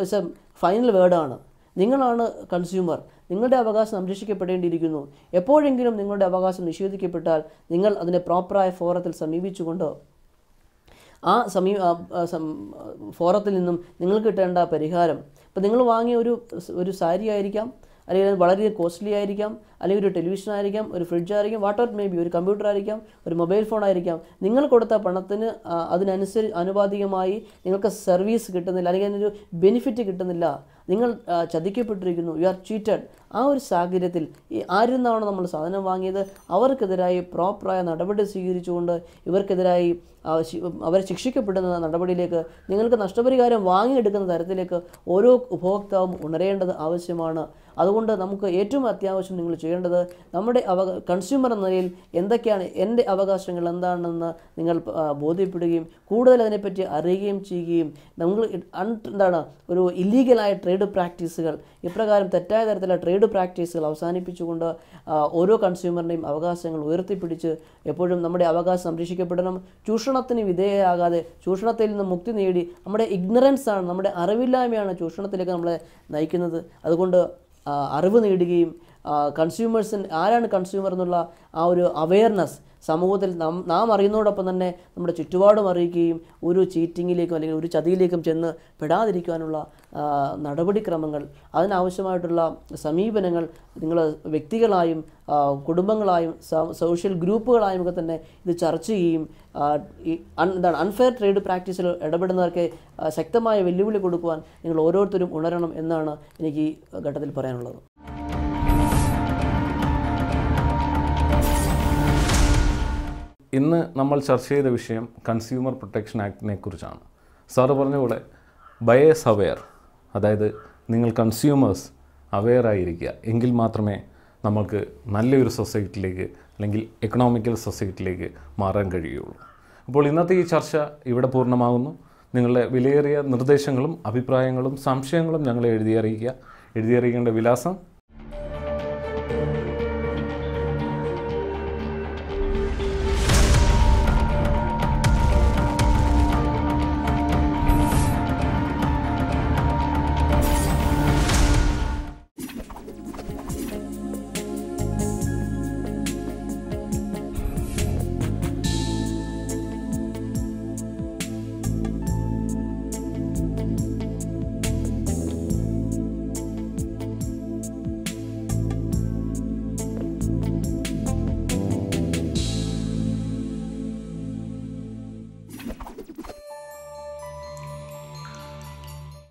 ഫൈനൽ വേർഡാണ് നിങ്ങളാണ് കൺസ്യൂമർ നിങ്ങളുടെ അവകാശം സംരക്ഷിക്കപ്പെടേണ്ടിയിരിക്കുന്നു എപ്പോഴെങ്കിലും നിങ്ങളുടെ അവകാശം നിഷേധിക്കപ്പെട്ടാൽ നിങ്ങൾ അതിനെ പ്രോപ്പറായ ഫോറത്തിൽ സമീപിച്ചുകൊണ്ട് ആ സമീ ആ, ആ, സം- ഫോറത്തിൽ നിന്നും നിങ്ങൾക്ക് കിട്ടേണ്ട പരിഹാരം ഇപ്പം നിങ്ങൾ വാങ്ങിയ ഒരു സ് ഒരു സാരി ആയിരിക്കാം അല്ലെങ്കിൽ അത് വളരെ കോസ്റ്റ്ലി ആയിരിക്കാം അല്ലെങ്കിൽ ഒരു ടെലിവിഷൻ ആയിരിക്കാം ഒരു ഫ്രിഡ്ജ് ആയിരിക്കാം വാട്ട് ഔട്ട് മേ ബി ഒരു കമ്പ്യൂട്ടർ ആയിരിക്കാം ഒരു മൊബൈൽ ഫോൺ ആയിരിക്കാം നിങ്ങൾ കൊടുത്ത പണത്തിന് ആ, അതിനനുസരി അനുപാതികമായി നിങ്ങൾക്ക് സർവീസ് കിട്ടുന്നില്ല അല്ലെങ്കിൽ അതിനൊരു ബെനിഫിറ്റ് കിട്ടുന്നില്ല നിങ്ങൾ ആ, ചതിക്കപ്പെട്ടിരിക്കുന്നു യു ആർ ചീറ്റഡ് ആ ഒരു സാഹചര്യത്തിൽ ഈ ആരിൽ നിന്നാണ് നമ്മൾ സാധനം വാങ്ങിയത് അവർക്കെതിരായി പ്രോപ്പറായ നടപടി സ്വീകരിച്ചുകൊണ്ട് ഇവർക്കെതിരായി ആ, ശി- അവരെ ശിക്ഷിക്കപ്പെടുന്ന നടപടിയിലേക്ക് നിങ്ങൾക്ക് നഷ്ടപരിഹാരം വാങ്ങിയെടുക്കുന്ന തരത്തിലേക്ക് ഓരോ ഉപഭോക്താവും ഉണരേണ്ടത് ആവശ്യമാണ് അതുകൊണ്ട് നമുക്ക് ഏറ്റവും അത്യാവശ്യം നിങ്ങൾ ചെയ്യേണ്ടത് നമ്മുടെ അവ കൺസ്യൂമർ എന്ന നിലയിൽ എന്തൊക്കെയാണ് എൻ്റെ അവകാശങ്ങൾ എന്താണെന്ന് നിങ്ങൾ ആ, ബോധ്യപ്പെടുകയും കൂടുതൽ അതിനെപ്പറ്റി അറിയുകയും ചെയ്യുകയും നമ്മൾ അൺ എന്താണ് ഒരു ഇല്ലീഗലായ ട്രേഡ് പ്രാക്ടീസുകൾ ഇപ്രകാരം തെറ്റായ തരത്തിലുള്ള ട്രേഡ് പ്രാക്ടീസുകൾ അവസാനിപ്പിച്ചുകൊണ്ട് ആ, ഓരോ കൺസ്യൂമറിൻ്റെയും അവകാശങ്ങൾ ഉയർത്തിപ്പിടിച്ച് എപ്പോഴും നമ്മുടെ അവകാശം സംരക്ഷിക്കപ്പെടണം ചൂഷണത്തിന് വിധേയരാകാതെ ചൂഷണത്തിൽ നിന്ന് മുക്തി നേടി നമ്മുടെ ഇഗ്നറൻസ് ആണ് നമ്മുടെ അറിവില്ലായ്മയാണ് ചൂഷണത്തിലേക്ക് നമ്മളെ നയിക്കുന്നത് അതുകൊണ്ട് ആ, അറിവ് നേടുകയും കൺസ്യൂമേഴ്സിന് ആരാണ് കൺസ്യൂമർ എന്നുള്ള ആ ഒരു അവയർനെസ് സമൂഹത്തിൽ നാം നാം അറിയുന്നതോടൊപ്പം തന്നെ നമ്മുടെ ചുറ്റുപാടും അറിയിക്കുകയും ഒരു ചീറ്റിങ്ങിലേക്കും അല്ലെങ്കിൽ ഒരു ചതിയിലേക്കും ചെന്ന് പെടാതിരിക്കാനുള്ള ആ, നടപടിക്രമങ്ങൾ അതിനാവശ്യമായിട്ടുള്ള സമീപനങ്ങൾ നിങ്ങൾ വ്യക്തികളായും ആ, കുടുംബങ്ങളായും സ- സോഷ്യൽ ഗ്രൂപ്പുകളായും ഒക്കെ തന്നെ ഇത് ചർച്ച ചെയ്യുകയും ആ, ഈ അൺ- എന്താണ് അൺഫെയർ ട്രേഡ് പ്രാക്ടീസിൽ ഇടപെടുന്നവർക്ക് ആ, ശക്തമായ വെല്ലുവിളി കൊടുക്കുവാൻ നിങ്ങൾ ഓരോരുത്തരും ഉണരണം എന്നാണ് എനിക്ക് ഈ ഘട്ടത്തിൽ പറയാനുള്ളത് ഇന്ന് നമ്മൾ ചർച്ച ചെയ്ത വിഷയം കൺസ്യൂമർ പ്രൊട്ടക്ഷൻ ആക്ടിനെ കുറിച്ചാണ് സാറ് പറഞ്ഞ പോലെ ബയേഴ്സ് അവെയർ അതായത് നിങ്ങൾ കൺസ്യൂമേഴ്സ് അവെയർ ആയിരിക്കുക എങ്കിൽ മാത്രമേ നമ്മൾക്ക് നല്ലൊരു സൊസൈറ്റിയിലേക്ക് അല്ലെങ്കിൽ എക്കണോമിക്കൽ സൊസൈറ്റിയിലേക്ക് മാറാൻ കഴിയുള്ളൂ അപ്പോൾ ഇന്നത്തെ ഈ ചർച്ച ഇവിടെ പൂർണ്ണമാകുന്നു നിങ്ങളുടെ വിലയേറിയ നിർദ്ദേശങ്ങളും അഭിപ്രായങ്ങളും സംശയങ്ങളും ഞങ്ങളെ എഴുതി അറിയിക്കുക എഴുതി അറിയിക്കേണ്ട വിലാസം